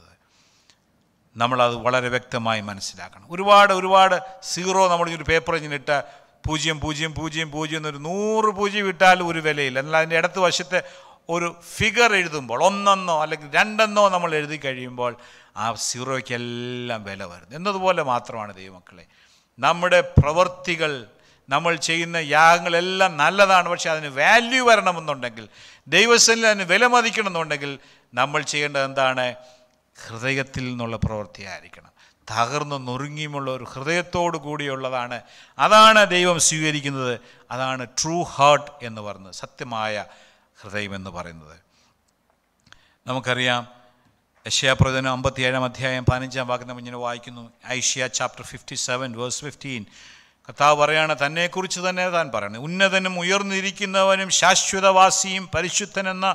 നമ്മളത് വളരെ വ്യക്തമായി മനസ്സിലാക്കണം ഒരുപാട് ഒരുപാട് സീറോ നമ്മൾ ഒരു പേപ്പർ ഇങ്ങനെ ഇട്ട് പൂജ്യം പൂജ്യം പൂജ്യം പൂജ്യം എന്നൊരു നൂറ് പൂജ്യം ഇട്ടാലും ഒരു വിലയില്ല എന്നാൽ അതിൻ്റെ ഇടത്ത് വശത്ത് ഒരു ഫിഗർ എഴുതുമ്പോൾ ഒന്നെന്നോ അല്ലെങ്കിൽ രണ്ടെന്നോ നമ്മൾ എഴുതി കഴിയുമ്പോൾ ആ സീറോയ്ക്കെല്ലാം വില വരുന്നു എന്നതുപോലെ മാത്രമാണ് ദൈവമക്കളെ നമ്മുടെ പ്രവൃത്തികൾ നമ്മൾ ചെയ്യുന്ന യാഗങ്ങളെല്ലാം നല്ലതാണ് പക്ഷെ അതിന് വാല്യൂ വരണമെന്നുണ്ടെങ്കിൽ ദൈവസ്ഥനിൽ അതിന് വില മതിക്കണമെന്നുണ്ടെങ്കിൽ നമ്മൾ ചെയ്യേണ്ടത് എന്താണ് ഹൃദയത്തിൽ നിന്നുള്ള പ്രവൃത്തിയായിരിക്കണം തകർന്ന് നുറുങ്ങിയുമുള്ള ഒരു ഹൃദയത്തോടു കൂടിയുള്ളതാണ് അതാണ് ദൈവം സ്വീകരിക്കുന്നത് അതാണ് ട്രൂ ഹാർട്ട് എന്ന് പറയുന്നത് സത്യമായ ഹൃദയം എന്ന് പറയുന്നത് നമുക്കറിയാം യശ്യാപ്രവചനം അമ്പത്തിയേഴാം അധ്യായം പതിനഞ്ചാം വാക്യം നമ്മൾ ഇങ്ങനെ വായിക്കുന്നു Isaiah chapter fifty seven verse fifteen കർത്താവ് പറയാണ് തന്നെക്കുറിച്ച് തന്നെ താൻ പറയണം ഉന്നതനും ഉയർന്നിരിക്കുന്നവനും ശാശ്വതവാസിയും പരിശുദ്ധനെന്ന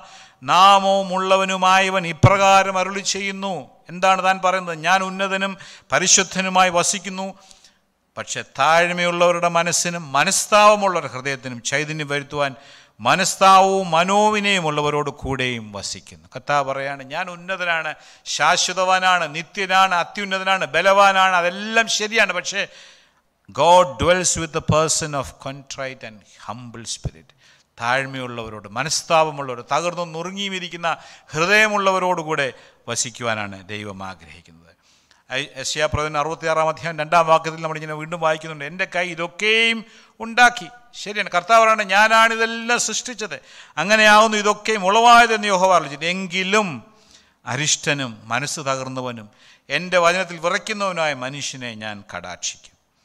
നാമവുമുള്ളവനുമായവൻ ഇപ്രകാരം അരുളി ചെയ്യുന്നു എന്താണ് താൻ പറയുന്നത് ഞാൻ ഉന്നതനും പരിശുദ്ധനുമായി വസിക്കുന്നു പക്ഷെ താഴ്മയുള്ളവരുടെ മനസ്സിനും മനസ്താവമുള്ളവരുടെ ഹൃദയത്തിനും ചൈതന്യം വരുത്തുവാൻ മനസ്താവവും മനോവിനയമുള്ളവരോട് കൂടെയും വസിക്കുന്നു കർത്താവ് പറയാണ് ഞാൻ ഉന്നതനാണ് ശാശ്വതവാനാണ് നിത്യനാണ് അത്യുന്നതനാണ് ബലവാനാണ് അതെല്ലാം ശരിയാണ് പക്ഷേ God dwells with the person of contrite and humble spirit താഴ്മയുള്ളവരോട് മനസ്താപമുള്ളവരോട് തകർന്നു നുറുങ്ങിയും ഇരിക്കുന്ന ഹൃദയമുള്ളവരോടുകൂടെ വസിക്കുവാനാണ് ദൈവം ആഗ്രഹിക്കുന്നത് യശ്യാപ്രവൻ അറുപത്തിയാറാം അധ്യായം രണ്ടാം വാക്യത്തിൽ നമ്മളിങ്ങനെ വീണ്ടും വായിക്കുന്നുണ്ട് എൻ്റെ കൈ ഇതൊക്കെയും ഉണ്ടാക്കി ശരിയാണ് കർത്താവരാണ് ഞാനാണ് ഇതെല്ലാം സൃഷ്ടിച്ചത് അങ്ങനെയാവുന്നു ഇതൊക്കെയും ഉളവായതെന്ന് യോഹോവ ആലോചിച്ചു എങ്കിലും അരിഷ്ടനും മനസ്സ് തകർന്നവനും എൻ്റെ വചനത്തിൽ വിറയ്ക്കുന്നവനായ മനുഷ്യനെ ഞാൻ കടാക്ഷിക്കും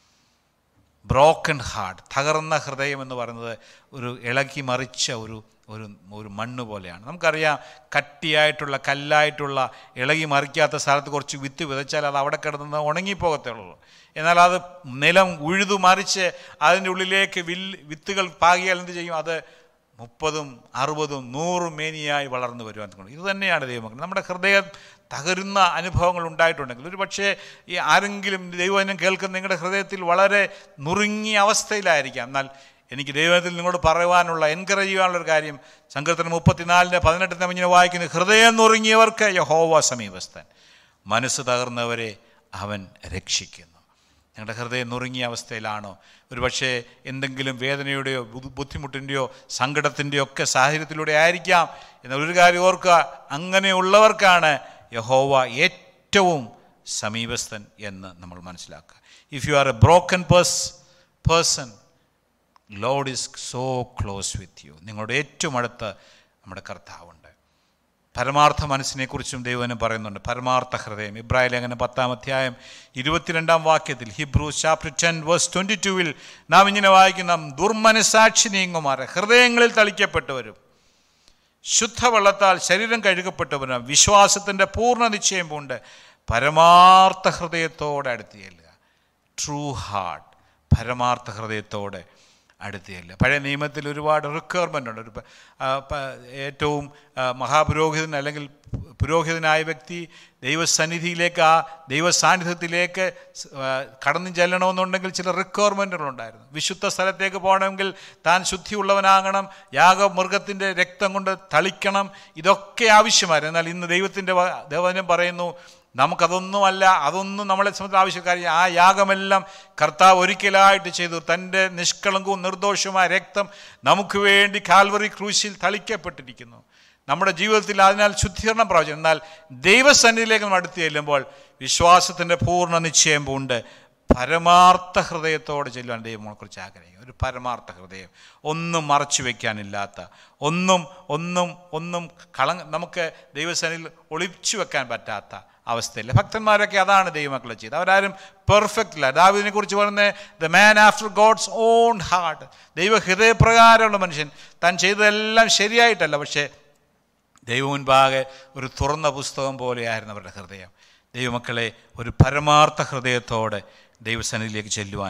ബ്രോക്കൺ ഹാർട്ട് തകർന്ന ഹൃദയം എന്ന് പറയുന്നത് ഒരു ഇളക്കി മറിച്ച ഒരു ഒരു ഒരു മണ്ണ് പോലെയാണ് നമുക്കറിയാം കട്ടിയായിട്ടുള്ള കല്ലായിട്ടുള്ള ഇളകി മറിക്കാത്ത സ്ഥലത്ത് കുറച്ച് വിത്ത് വിതച്ചാൽ അത് അവിടെ കിടന്ന് ഉണങ്ങിപ്പോകത്തേ ഉള്ളൂ എന്നാൽ അത് നിലം ഉഴുതു മറിച്ച് അതിൻ്റെ ഉള്ളിലേക്ക് വില്ല് വിത്തുകൾ പാകിയാൽ എന്ത് ചെയ്യും അത് മുപ്പതും അറുപതും നൂറും മേനിയായി വളർന്നു വരുവാൻ തുടങ്ങും ഇത് തന്നെയാണ് ദൈവമക്കൾ നമ്മുടെ ഹൃദയം തകരുന്ന അനുഭവങ്ങൾ ഉണ്ടായിട്ടുണ്ടെങ്കിൽ ഒരു പക്ഷേ ഈ ആരെങ്കിലും ദൈവവചനം കേൾക്കുന്ന നിങ്ങളുടെ ഹൃദയത്തിൽ വളരെ നുറുങ്ങിയ അവസ്ഥയിലായിരിക്കാം എന്നാൽ എനിക്ക് ദൈവത്തിൽ നിങ്ങളോട് പറയുവാനുള്ള എൻകറേജ് ചെയ്യാനുള്ള ഒരു കാര്യം സങ്കീർത്തനം മുപ്പത്തിനാലിൻ്റെ പതിനെട്ടിന് നമ്മൾ ഇങ്ങനെ വായിക്കുന്നത് ഹൃദയം നുറുങ്ങിയവർക്ക് യഹോവ സമീപസ്ഥൻ മനസ്സ് തകർന്നവരെ അവൻ രക്ഷിക്കുന്നു നിങ്ങളുടെ ഹൃദയം നുറുങ്ങിയ അവസ്ഥയിലാണോ ഒരുപക്ഷെ എന്തെങ്കിലും വേദനയുടെയോ ബുദ്ധി- ബുദ്ധിമുട്ടിൻ്റെയോ സങ്കടത്തിൻ്റെയോ ഒക്കെ സാഹചര്യത്തിലൂടെ ആയിരിക്കാം എന്നാൽ ഒരു കാര്യം ഓർക്കുക അങ്ങനെയുള്ളവർക്കാണ് യഹോവ ഏറ്റവും സമീപസ്ഥൻ എന്ന് നമ്മൾ മനസ്സിലാക്കുക if you are a broken purse person Lord is so close with you നിങ്ങളുടെ ഏറ്റവും അടുത്ത് നമ്മുടെ കർത്താവുണ്ട് പരമാർത്ഥ മനസ്സിനെക്കുറിച്ചും ദൈവനം പറയുന്നുണ്ട് പരമാർത്ഥ ഹൃദയം ഇബ്രാഹിം ലേഖനം പത്താം അധ്യായം ഇരുപത്തിരണ്ടാം വാക്യത്തിൽ Hebrew chapter ten verse twenty ടുവിൽ നാം ഇങ്ങനെ വായിക്കുന്ന ദുർമനസാക്ഷി നീങ്ങുമാറ് ഹൃദയങ്ങളിൽ തളിക്കപ്പെട്ടവരും ശുദ്ധവെള്ളത്താൽ ശരീരം കഴുകപ്പെട്ടവനും വിശ്വാസത്തിൻ്റെ പൂർണ്ണ നിശ്ചയം കൊണ്ട് പരമാർത്ഥ ഹൃദയത്തോടെ അടുത്ത് ചെല്ലുക ട്രൂ ഹാർട്ട് പരമാർത്ഥ ഹൃദയത്തോടെ അടുത്ത് ചെല്ലുക പഴയ നിയമത്തിൽ ഒരുപാട് റിക്വയർമെൻ്റ് ഉണ്ട് ഒരു പ- ആ, പ- ഏറ്റവും ആ, മഹാപുരോഹിതൻ അല്ലെങ്കിൽ പുരോഹിതനായ വ്യക്തി ദൈവസന്നിധിയിലേക്ക് ആ ദൈവസാന്നിധ്യത്തിലേക്ക് സ്- ആ, കടന്നു ചെല്ലണമെന്നുണ്ടെങ്കിൽ ചില റിക്വയർമെൻറ്റുകളുണ്ടായിരുന്നു വിശുദ്ധ സ്ഥലത്തേക്ക് പോകണമെങ്കിൽ താൻ ശുദ്ധിയുള്ളവനാകണം യാഗമൃഗത്തിൻ്റെ രക്തം കൊണ്ട് തളിക്കണം ഇതൊക്കെ ആവശ്യമായിരുന്നു എന്നാൽ ഇന്ന് ദൈവത്തിൻ്റെ ദേവനം പറയുന്നു നമുക്കതൊന്നുമല്ല അതൊന്നും നമ്മളെ സംബന്ധിച്ച് ആവശ്യക്കാരി ആ യാഗമെല്ലാം കർത്താവ് ഒരിക്കലായിട്ട് ചെയ്തു തൻ്റെ നിഷ്കളങ്കവും നിർദോഷവുമായ രക്തം നമുക്ക് വേണ്ടി കാൽവറി ക്രൂശിൽ തളിക്കപ്പെട്ടിരിക്കുന്നു നമ്മുടെ ജീവിതത്തിൽ അതിനാൽ ശുദ്ധീകരണം പ്രാപിച്ചു എന്നാൽ ദൈവസന്നിധിയിലേക്ക് നമ്മൾ അടുത്ത് ചെല്ലുമ്പോൾ വിശ്വാസത്തിൻ്റെ പൂർണ്ണ നിശ്ചയം പൂണ്ട് പരമാർത്ഥ ഹൃദയത്തോടെ ചെല്ലുവാൻ ദൈവങ്ങളെക്കുറിച്ച് ആഗ്രഹിക്കും ഒരു പരമാർത്ഥ ഹൃദയം ഒന്നും മറച്ചു വയ്ക്കാനില്ലാത്ത ഒന്നും ഒന്നും ഒന്നും കള നമുക്ക് ദൈവസേനയിൽ ഒളിച്ചു വെക്കാൻ പറ്റാത്ത അവസ്ഥയില്ല ഭക്തന്മാരൊക്കെ അതാണ് ദൈവമക്കളെ ചെയ്തത് അവരാരും പെർഫെക്റ്റ് അല്ല ദാവിദിനെ കുറിച്ച് പറയുന്നത് the man after God's own heart ദൈവ ഹൃദയപ്രകാരമുള്ള മനുഷ്യൻ താൻ ചെയ്തതെല്ലാം ശരിയായിട്ടല്ല പക്ഷേ ദൈവം മുൻപാകെ ഒരു തുറന്ന പുസ്തകം പോലെയായിരുന്നു അവരുടെ ഹൃദയം ദൈവമക്കളെ ഒരു പരമാർത്ഥ ഹൃദയത്തോടെ ദൈവസന്നിധിയിലേക്ക് ചെല്ലുവാൻ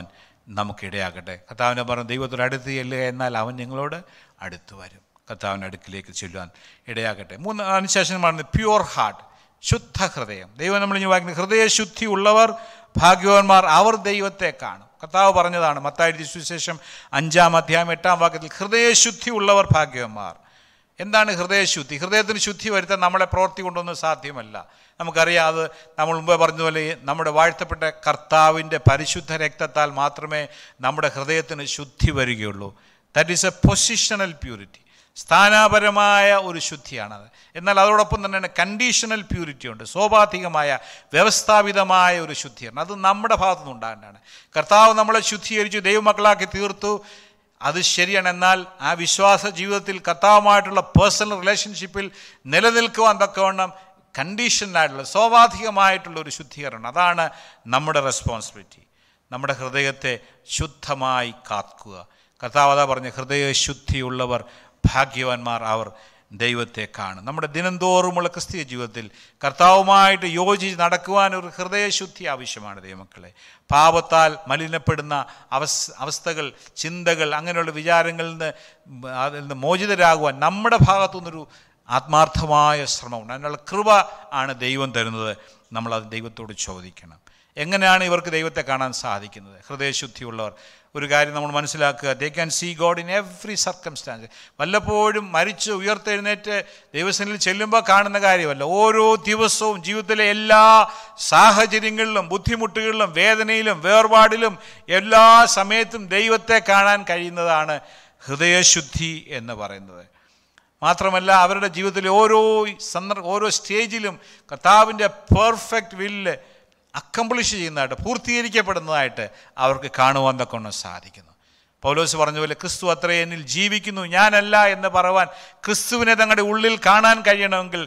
നമുക്കിടയാകട്ടെ കർത്താവിനെ പറഞ്ഞു ദൈവത്തോട് അടുത്ത് ചെല്ലുക എന്നാൽ അവൻ നിങ്ങളോട് അടുത്ത് വരും കർത്താവിൻ്റെ അടുക്കിലേക്ക് ചെല്ലുവാൻ ഇടയാകട്ടെ മൂന്ന് അതിനുശേഷം പറയുന്നത് പ്യുവർ ഹാർട്ട് ശുദ്ധ ഹൃദയം ദൈവം നമ്മൾ ഇനി വായിക്കുന്നത് ഹൃദയശുദ്ധി ഉള്ളവർ ഭാഗ്യവാന്മാർ അവർ ദൈവത്തെ കാണും കർത്താവ് പറഞ്ഞതാണ് മത്തായി സുവിശേഷം അഞ്ചാം അധ്യായം എട്ടാം വാക്യത്തിൽ ഹൃദയശുദ്ധി ഉള്ളവർ ഭാഗ്യവാന്മാർ എന്താണ് ഹൃദയശുദ്ധി ഹൃദയത്തിന് ശുദ്ധി വരുത്താൻ നമ്മളെ പ്രവൃത്തി കൊണ്ടൊന്നും സാധ്യമല്ല നമുക്കറിയാം അത് നമ്മൾ മുമ്പേ പറഞ്ഞതുപോലെ നമ്മുടെ വാഴ്ത്തപ്പെട്ട കർത്താവിൻ്റെ പരിശുദ്ധ രക്തത്താൽ മാത്രമേ നമ്മുടെ ഹൃദയത്തിന് ശുദ്ധി വരികയുള്ളൂ that is a positional purity സ്ഥാനാപരമായ ഒരു ശുദ്ധിയാണത് എന്നാൽ അതോടൊപ്പം തന്നെ കണ്ടീഷണൽ പ്യൂരിറ്റി ഉണ്ട് സ്വാഭാവികമായ വ്യവസ്ഥാപിതമായ ഒരു ശുദ്ധിയാണ് അത് നമ്മുടെ ഭാഗത്തു നിന്നുണ്ടാകേണ്ടതാണ് കർത്താവ് നമ്മളെ ശുദ്ധീകരിച്ചു ദൈവമക്കളാക്കി തീർത്തു അത് ശരിയാണ് എന്നാൽ ആ വിശ്വാസ ജീവിതത്തിൽ കർത്താവുമായിട്ടുള്ള പേഴ്സണൽ റിലേഷൻഷിപ്പിൽ നിലനിൽക്കുവാൻ തക്കവണ്ണം കണ്ടീഷനായിട്ടുള്ള സ്വാഭാവികമായിട്ടുള്ള ഒരു ശുദ്ധീകരണം അതാണ് നമ്മുടെ റെസ്പോൺസിബിലിറ്റി നമ്മുടെ ഹൃദയത്തെ ശുദ്ധമായി കാക്കുക കർത്താവ് അതാ പറഞ്ഞ ഹൃദയശുദ്ധിയുള്ളവർ ഭാഗ്യവാന്മാർ അവർ ദൈവത്തെ കാണും നമ്മുടെ ദിനംതോറുമുള്ള ക്രിസ്തീയ ജീവിതത്തിൽ കർത്താവുമായിട്ട് യോജിച്ച് നടക്കുവാൻ ഒരു ഹൃദയശുദ്ധി ആവശ്യമാണ് ദൈവമക്കളെ പാപത്താൽ മലിനപ്പെടുന്ന അവസ് അവസ്ഥകൾ ചിന്തകൾ അങ്ങനെയുള്ള വിചാരങ്ങളിൽ നിന്ന് അതിൽ നിന്ന് മോചിതരാകുവാൻ നമ്മുടെ ഭാഗത്തു നിന്നൊരു ആത്മാർത്ഥമായ ശ്രമമുണ്ട് അതിനുള്ള കൃപ ആണ് ദൈവം തരുന്നത് നമ്മളത് ദൈവത്തോട് ചോദിക്കണം എങ്ങനെയാണ് ഇവർക്ക് ദൈവത്തെ കാണാൻ സാധിക്കുന്നത് ഹൃദയശുദ്ധിയുള്ളവർ ഒരു കാര്യം നമ്മൾ മനസ്സിലാക്കുക they can see God in every circumstance വല്ലപ്പോഴും മരിച്ച് ഉയർത്തെഴുന്നേറ്റ് ദൈവസനിൽ ചെല്ലുമ്പോൾ കാണുന്ന കാര്യമല്ല ഓരോ ദിവസവും ജീവിതത്തിലെ എല്ലാ സാഹചര്യങ്ങളിലും ബുദ്ധിമുട്ടുകളിലും വേദനയിലും വേർപാടിലും എല്ലാ സമയത്തും ദൈവത്തെ കാണാൻ കഴിയുന്നതാണ് ഹൃദയശുദ്ധി എന്ന് പറയുന്നത് മാത്രമല്ല അവരുടെ ജീവിതത്തിലെ ഓരോ സന്ദർഭ ഓരോ സ്റ്റേജിലും കർത്താവിൻ്റെ പെർഫെക്റ്റ് വില്ല് അക്കംപ്ലിഷ് ചെയ്യുന്നതായിട്ട് പൂർത്തീകരിക്കപ്പെടുന്നതായിട്ട് അവർക്ക് കാണുവാൻ തക്കൊണ്ട് സാധിക്കുന്നു പൗലോസ് പറഞ്ഞ പോലെ ക്രിസ്തു അത്ര എന്നിൽ ജീവിക്കുന്നു ഞാനല്ല എന്ന് പറയുവാൻ ക്രിസ്തുവിനെ തങ്ങളുടെ ഉള്ളിൽ കാണാൻ കഴിയണമെങ്കിൽ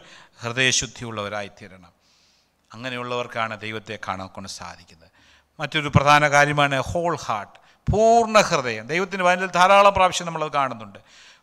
ഹൃദയശുദ്ധിയുള്ളവരായിത്തീരണം അങ്ങനെയുള്ളവർക്കാണ് ദൈവത്തെ കാണാൻ കൊണ്ട് സാധിക്കുന്നത് മറ്റൊരു പ്രധാന കാര്യമാണ് ഹോൾ ഹാർട്ട് പൂർണ്ണ ഹൃദയം ദൈവത്തിൻ്റെ വചനത്തിൽ ധാരാളം പ്രാവശ്യം നമ്മളത് കാണുന്നുണ്ട്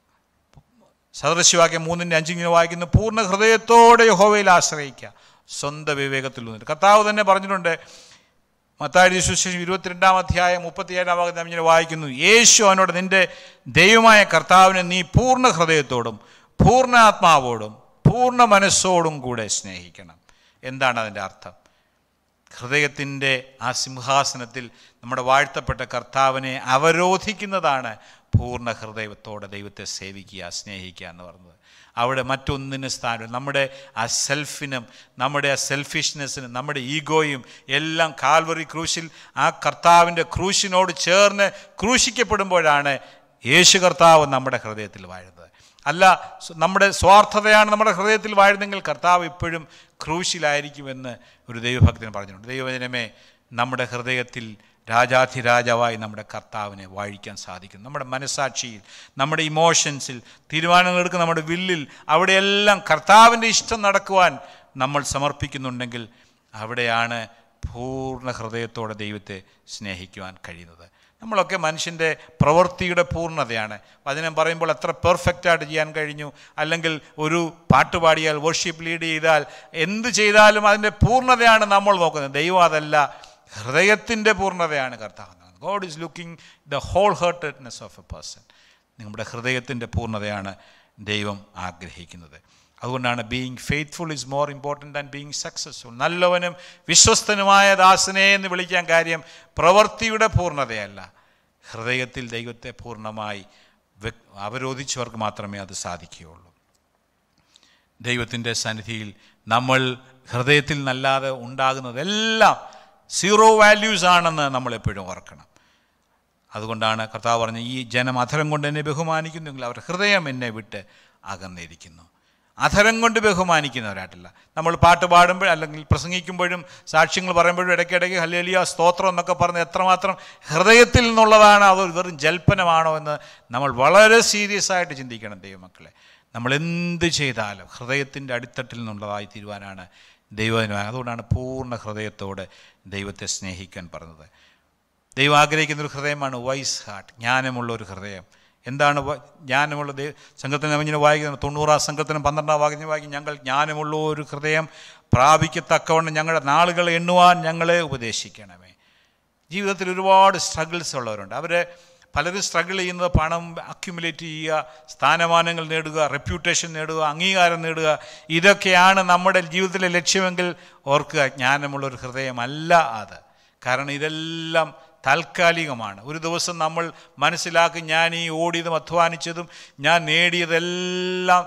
സദൃശ്യവാക്യം മൂന്നിൻ്റെ അഞ്ചിങ്ങനെ വായിക്കുന്നു പൂർണ്ണ ഹൃദയത്തോടെ യഹോവയിൽ ആശ്രയിക്കുക സ്വന്തം വിവേകത്തിൽ നിന്നിട്ട് കർത്താവ് തന്നെ പറഞ്ഞിട്ടുണ്ട് മത്തായി സുശേഷം ഇരുപത്തിരണ്ടാം അധ്യായം മുപ്പത്തിയേഴാം ഭാഗത്ത് നാം ഇങ്ങനെ വായിക്കുന്നു യേശു അവനോട് നിന്റെ ദൈവമായ കർത്താവിനെ നീ പൂർണ്ണ ഹൃദയത്തോടും പൂർണ്ണ ആത്മാവോടും പൂർണ്ണ മനസ്സോടും കൂടെ സ്നേഹിക്കണം എന്താണ് അതിൻ്റെ അർത്ഥം ഹൃദയത്തിൻ്റെ ആ സിംഹാസനത്തിൽ നമ്മുടെ വാഴ്ത്തപ്പെട്ട കർത്താവിനെ അവരോധിക്കുന്നതാണ് പൂർണ്ണ ഹൃദയത്തോടെ ദൈവത്തെ സേവിക്കുക സ്നേഹിക്കുക എന്ന് പറയുന്നത് അവിടെ മറ്റൊന്നിന് സ്ഥാനം നമ്മുടെ ആ സെൽഫിനും നമ്മുടെ ആ സെൽഫിഷ്നെസ്സിനും നമ്മുടെ ഈഗോയും എല്ലാം കാൽവറി ക്രൂശിൽ ആ കർത്താവിൻ്റെ ക്രൂശിനോട് ചേർന്ന് ക്രൂശിക്കപ്പെടുമ്പോഴാണ് യേശു കർത്താവ് നമ്മുടെ ഹൃദയത്തിൽ വാഴുന്നത് അല്ല നമ്മുടെ സ്വാർത്ഥതയാണ് നമ്മുടെ ഹൃദയത്തിൽ വാഴുന്നെങ്കിൽ കർത്താവ് ഇപ്പോഴും ക്രൂശിലായിരിക്കുമെന്ന് ഒരു ദൈവഭക്തന് പറഞ്ഞിട്ടുണ്ട് ദൈവജനമേ നമ്മുടെ ഹൃദയത്തിൽ രാജാധിരാജാവായി നമ്മുടെ കർത്താവിനെ വാഴിക്കാൻ സാധിക്കും നമ്മുടെ മനസാക്ഷിയിൽ നമ്മുടെ ഇമോഷൻസിൽ തീരുമാനങ്ങളെടുക്കുന്ന നമ്മുടെ വില്ലിൽ അവിടെയെല്ലാം കർത്താവിൻ്റെ ഇഷ്ടം നടക്കുവാൻ നമ്മൾ സമർപ്പിക്കുന്നുണ്ടെങ്കിൽ അവിടെയാണ് പൂർണ്ണ ഹൃദയത്തോടെ ദൈവത്തെ സ്നേഹിക്കുവാൻ കഴിയുന്നത് നമ്മളൊക്കെ മനുഷ്യൻ്റെ പ്രവൃത്തിയുടെ പൂർണ്ണതയാണ് വചനം പറയുമ്പോൾ എത്ര പെർഫെക്റ്റായിട്ട് ചെയ്യാൻ കഴിഞ്ഞു അല്ലെങ്കിൽ ഒരു പാട്ട് പാടിയാൽ വർഷിപ്പ് ലീഡ് ചെയ്താൽ എന്ത് ചെയ്താലും അതിൻ്റെ പൂർണ്ണതയാണ് നമ്മൾ നോക്കുന്നത് ദൈവം അതല്ല ഹൃദയത്തിൻ്റെ പൂർണ്ണതയാണ് കർത്താവ് God is looking the whole heartedness of a person നമ്മുടെ ഹൃദയത്തിൻ്റെ പൂർണ്ണതയാണ് ദൈവം ആഗ്രഹിക്കുന്നത് അതുകൊണ്ടാണ് being faithful is more important than being successful നല്ലവനും വിശ്വസ്തനുമായ ദാസനെ എന്ന് വിളിക്കാൻ കാര്യം പ്രവൃത്തിയുടെ പൂർണ്ണതയല്ല ഹൃദയത്തിൽ ദൈവത്തെ പൂർണ്ണമായി അവരോധിച്ചവർക്ക് മാത്രമേ അത് സാധിക്കുകയുള്ളൂ ദൈവത്തിൻ്റെ സന്നിധിയിൽ നമ്മൾ ഹൃദയത്തിൽ നല്ലാതെ ഉണ്ടാകുന്നതെല്ലാം സീറോ വാല്യൂസ് ആണെന്ന് നമ്മളെപ്പോഴും ഓർക്കണം അതുകൊണ്ടാണ് കർത്താവ് പറഞ്ഞ ഈ ജനം അധരം കൊണ്ട് എന്നെ ബഹുമാനിക്കുന്നെങ്കിൽ അവർ ഹൃദയം എന്നെ വിട്ട് അകന്നിരിക്കുന്നു അധരം കൊണ്ട് ബഹുമാനിക്കുന്നവരായിട്ടില്ല നമ്മൾ പാട്ട് പാടുമ്പോൾ അല്ലെങ്കിൽ പ്രസംഗിക്കുമ്പോഴും സാക്ഷ്യങ്ങൾ പറയുമ്പോഴും ഇടയ്ക്കിടയ്ക്ക് ഹല്ലേലിയ സ്തോത്രം എന്നൊക്കെ പറഞ്ഞ് എത്രമാത്രം ഹൃദയത്തിൽ നിന്നുള്ളതാണ് അത് വെറും ജൽപ്പനമാണോ എന്ന് നമ്മൾ വളരെ സീരിയസ് ആയിട്ട് ചിന്തിക്കണം ദൈവമക്കളെ നമ്മൾ എന്ത് ചെയ്താലും ഹൃദയത്തിൻ്റെ അടിത്തട്ടിൽ നിന്നുള്ളതായി തീരുവാനാണ് ദൈവദിനമായി അതുകൊണ്ടാണ് പൂർണ്ണ ഹൃദയത്തോടെ ദൈവത്തെ സ്നേഹിക്കാൻ പറഞ്ഞത് ദൈവം ആഗ്രഹിക്കുന്ന ഒരു ഹൃദയമാണ് വൈസ് ഹാർട്ട് ജ്ഞാനമുള്ള ഒരു ഹൃദയം എന്താണ് ജ്ഞാനമുള്ള ദൈവ സംഘത്തിന് ഇങ്ങനെ വായിക്കുന്നത് തൊണ്ണൂറാം സംഘത്തിനും പന്ത്രണ്ടാം വാക്യം വായിക്കും ഞങ്ങൾ ജ്ഞാനമുള്ള ഒരു ഹൃദയം പ്രാപിക്കത്തക്കവണ്ണം ഞങ്ങളുടെ നാളുകൾ എണ്ണുവാൻ ഞങ്ങളെ ഉപദേശിക്കണമേ ജീവിതത്തിൽ ഒരുപാട് സ്ട്രഗിൾസ് ഉള്ളവരുണ്ട് അവർ പലരും സ്ട്രഗിൾ ചെയ്യുന്നത് പണം അക്യുമുലേറ്റ് ചെയ്യുക സ്ഥാനമാനങ്ങൾ നേടുക റെപ്യൂട്ടേഷൻ നേടുക അംഗീകാരം നേടുക ഇതൊക്കെയാണ് നമ്മുടെ ജീവിതത്തിലെ ലക്ഷ്യമെങ്കിൽ ഓർക്കുക ജ്ഞാനമുള്ളൊരു ഹൃദയമല്ല അത് കാരണം ഇതെല്ലാം താൽക്കാലികമാണ് ഒരു ദിവസം നമ്മൾ മനസ്സിലാക്കി ഞാൻ ഈ ഓടിയതും അധ്വാനിച്ചതും ഞാൻ നേടിയതെല്ലാം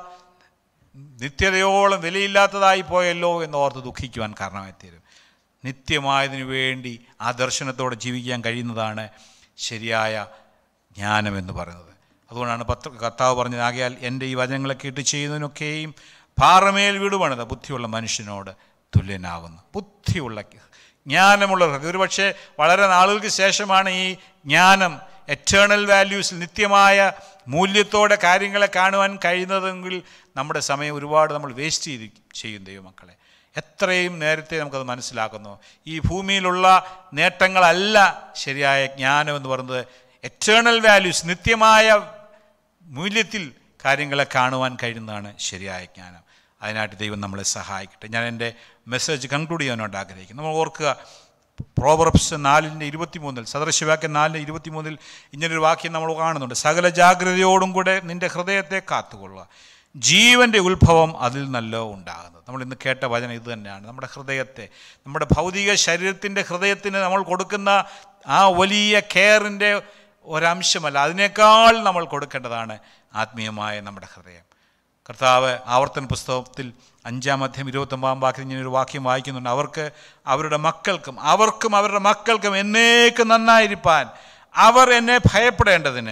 നിത്യതയോളം വിലയില്ലാത്തതായി പോയല്ലോ എന്ന് ഓർത്ത് ദുഃഖിക്കുവാൻ കാരണമായി തീരും നിത്യമായതിനു വേണ്ടി ആ ദർശനത്തോടെ ജീവിക്കാൻ കഴിയുന്നതാണ് ശരിയായ ജ്ഞാനം എന്ന് പറയുന്നത് അതുകൊണ്ടാണ് പത്ര കർത്താവ് പറഞ്ഞത് ആകയാൽ എൻ്റെ ഈ വചനങ്ങളെ കേട്ട് ചെയ്യുന്നതിനൊക്കെയും പാറമേൽ വീടുപണിത ബുദ്ധിയുള്ള മനുഷ്യനോട് തുല്യനാകുന്നു ബുദ്ധിയുള്ള ജ്ഞാനമുള്ള ഹൃദയം ഒരുപക്ഷെ വളരെ നാളുകൾക്ക് ശേഷമാണ് ഈ ജ്ഞാനം എറ്റേണൽ വാല്യൂസിൽ നിത്യമായ മൂല്യത്തോടെ കാര്യങ്ങളെ കാണുവാൻ കഴിയുന്നതെങ്കിൽ നമ്മുടെ സമയം ഒരുപാട് നമ്മൾ വേസ്റ്റ് ചെയ്ത് ചെയ്യും ദൈവമക്കളെ എത്രയും നേരത്തെ നമുക്കത് മനസ്സിലാക്കുന്നു ഈ ഭൂമിയിലുള്ള നേട്ടങ്ങളല്ല ശരിയായ ജ്ഞാനം എന്ന് പറയുന്നത് എറ്റേണൽ വാല്യൂസ് നിത്യമായ മൂല്യത്തിൽ കാര്യങ്ങളെ കാണുവാൻ കഴിയുന്നതാണ് ശരിയായ ജ്ഞാനം അതിനായിട്ട് ദൈവം നമ്മളെ സഹായിക്കട്ടെ ഞാൻ എൻ്റെ മെസ്സേജ് കൺക്ലൂഡ് ചെയ്യാനായിട്ട് ആഗ്രഹിക്കുന്നു നമ്മൾ ഓർക്കുക പ്രോവർബ്സ് നാലിൻ്റെ ഇരുപത്തിമൂന്നിൽ സദൃശവാക്യം നാലിൻ്റെ ഇരുപത്തിമൂന്നിൽ ഇങ്ങനൊരു വാക്യം നമ്മൾ കാണുന്നുണ്ട് സകല ജാഗ്രതയോടും കൂടെ നിൻ്റെ ഹൃദയത്തെ കാത്തുകൊള്ളുക ജീവൻ്റെ ഉത്ഭവം അതിൽ നല്ല ഉണ്ടാകുന്നത് നമ്മൾ ഇന്ന് കേട്ട വചനം ഇത് തന്നെയാണ് നമ്മുടെ ഹൃദയത്തെ നമ്മുടെ ഭൗതിക ശരീരത്തിൻ്റെ ഹൃദയത്തിന് നമ്മൾ കൊടുക്കുന്ന ആ വലിയ കെയറിൻ്റെ ഒരംശമല്ല അതിനേക്കാൾ നമ്മൾ കൊടുക്കേണ്ടതാണ് ആത്മീയമായ നമ്മുടെ ഹൃദയം കർത്താവ് ആവർത്തന പുസ്തകത്തിൽ അഞ്ചാം അധ്യം ഇരുപത്തൊമ്പതാം വാക്യം ഇങ്ങനെ ഒരു വാക്യം വായിക്കുന്നുണ്ട് അവർക്ക് അവരുടെ മക്കൾക്കും അവർക്കും അവരുടെ മക്കൾക്കും എന്നേക്ക് നന്നായിരിക്കാൻ അവർ എന്നെ ഭയപ്പെടേണ്ടതിന്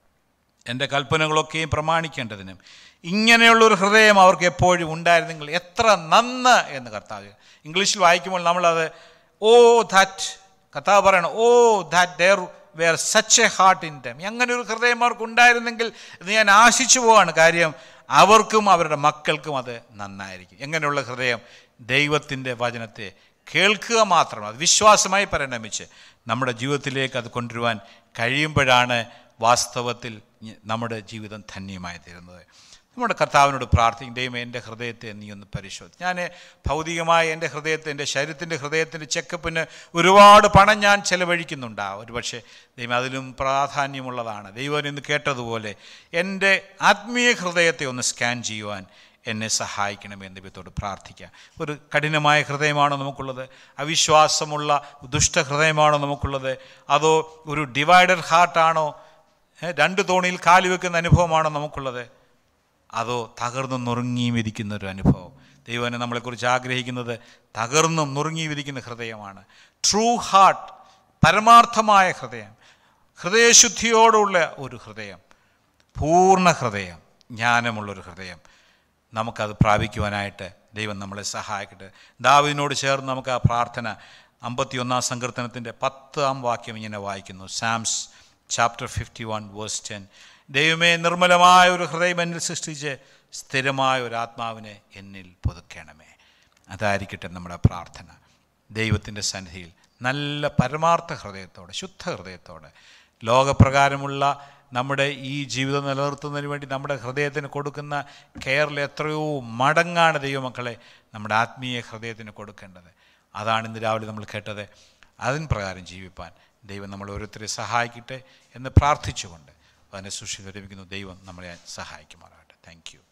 എൻ്റെ കൽപ്പനകളൊക്കെയും പ്രമാണിക്കേണ്ടതിനും ഇങ്ങനെയുള്ളൊരു ഹൃദയം അവർക്ക് എപ്പോഴും ഉണ്ടായിരുന്നെങ്കിൽ എത്ര നന്ന് എന്ന് കർത്താവ് ഇംഗ്ലീഷിൽ വായിക്കുമ്പോൾ നമ്മളത് ഓ ദാറ്റ് കർത്താവ് പറയണം oh that there were such a heart in time അങ്ങനെ ഒരു ഹൃദയം അവർക്ക് ഉണ്ടായിരുന്നെങ്കിൽ എന്ന് ഞാൻ ആശിച്ചു പോവാണ് കാര്യം അവർക്കും അവരുടെ മക്കൾക്കും അത് നന്നായിരിക്കും എങ്ങനെയുള്ള ഹൃദയം ദൈവത്തിൻ്റെ വചനത്തെ കേൾക്കുക മാത്രം അത് വിശ്വാസമായി പരിണമിച്ച് നമ്മുടെ ജീവിതത്തിലേക്ക് അത് കൊണ്ടുവരുവാൻ കഴിയുമ്പോഴാണ് വാസ്തവത്തിൽ നമ്മുടെ ജീവിതം ധന്യമായി തീരുന്നത് നമ്മുടെ കർത്താവിനോട് പ്രാർത്ഥിക്കും ദൈവം എൻ്റെ ഹൃദയത്തെ നീ ഒന്ന് പരിശോധി ഞാൻ ഭൗതികമായ എൻ്റെ ഹൃദയത്തെ എൻ്റെ ശരീരത്തിൻ്റെ ഹൃദയത്തിൻ്റെ ചെക്കപ്പിന് ഒരുപാട് പണം ഞാൻ ചെലവഴിക്കുന്നുണ്ടാവും ഒരു പക്ഷേ ദൈവം അതിലും പ്രാധാന്യമുള്ളതാണ് ദൈവം ഇന്ന് കേട്ടതുപോലെ എൻ്റെ ആത്മീയ ഹൃദയത്തെ ഒന്ന് സ്കാൻ ചെയ്യുവാൻ എന്നെ സഹായിക്കണമെന്ന് ദൈവത്തോട് പ്രാർത്ഥിക്കാം ഒരു കഠിനമായ ഹൃദയമാണോ നമുക്കുള്ളത് അവിശ്വാസമുള്ള ദുഷ്ടഹൃദയമാണോ നമുക്കുള്ളത് അതോ ഒരു ഡിവൈഡഡ് ഹാർട്ടാണോ രണ്ട് തോണിയിൽ കാല് വെക്കുന്ന അനുഭവമാണോ നമുക്കുള്ളത് അതോ തകർന്നും നുറുങ്ങിയും ഇരിക്കുന്ന ഒരു അനുഭവം ദൈവനെ നമ്മളെക്കുറിച്ച് ആഗ്രഹിക്കുന്നത് തകർന്നും നുറുങ്ങിയും ഇരിക്കുന്ന ഹൃദയമാണ് ട്രൂ ഹാർട്ട് പരമാർത്ഥമായ ഹൃദയം ഹൃദയശുദ്ധിയോടുള്ള ഒരു ഹൃദയം പൂർണ്ണ ഹൃദയം ജ്ഞാനമുള്ളൊരു ഹൃദയം നമുക്കത് പ്രാപിക്കുവാനായിട്ട് ദൈവം നമ്മളെ സഹായിക്കട്ടെ ദാവിദിനോട് ചേർന്ന് നമുക്ക് ആ പ്രാർത്ഥന അമ്പത്തിയൊന്നാം സങ്കീർത്തനത്തിൻ്റെ പത്താം വാക്യം ഇങ്ങനെ വായിക്കുന്നു Psalms chapter fifty one verse ten ദൈവമേ നിർമ്മലമായ ഒരു ഹൃദയം എന്നിൽ സൃഷ്ടിച്ച് സ്ഥിരമായ ഒരു ആത്മാവിനെ എന്നിൽ പുതുക്കണമേ അതായിരിക്കട്ടെ നമ്മുടെ പ്രാർത്ഥന ദൈവത്തിൻ്റെ സന്നിധിയിൽ നല്ല പരമാർത്ഥ ഹൃദയത്തോടെ ശുദ്ധ ഹൃദയത്തോടെ ലോകപ്രകാരമുള്ള നമ്മുടെ ഈ ജീവിതം നിലനിർത്തുന്നതിന് വേണ്ടി നമ്മുടെ ഹൃദയത്തിന് കൊടുക്കുന്ന കെയറിൽ എത്രയോ മടങ്ങാണ് ദൈവമക്കളെ നമ്മുടെ ആത്മീയ ഹൃദയത്തിന് കൊടുക്കേണ്ടത് അതാണ് ഇന്ന് രാവിലെ നമ്മൾ കേട്ടത് അതിന് പ്രകാരം ജീവിപ്പാൻ ദൈവം നമ്മൾ ഓരോരുത്തരെ സഹായിക്കട്ടെ എന്ന് പ്രാർത്ഥിച്ചുകൊണ്ട് അതിനെ സൃഷ്ടി ലഭിക്കുന്ന ദൈവം നമ്മളെ സഹായിക്കുമാറാകട്ടെ താങ്ക് യു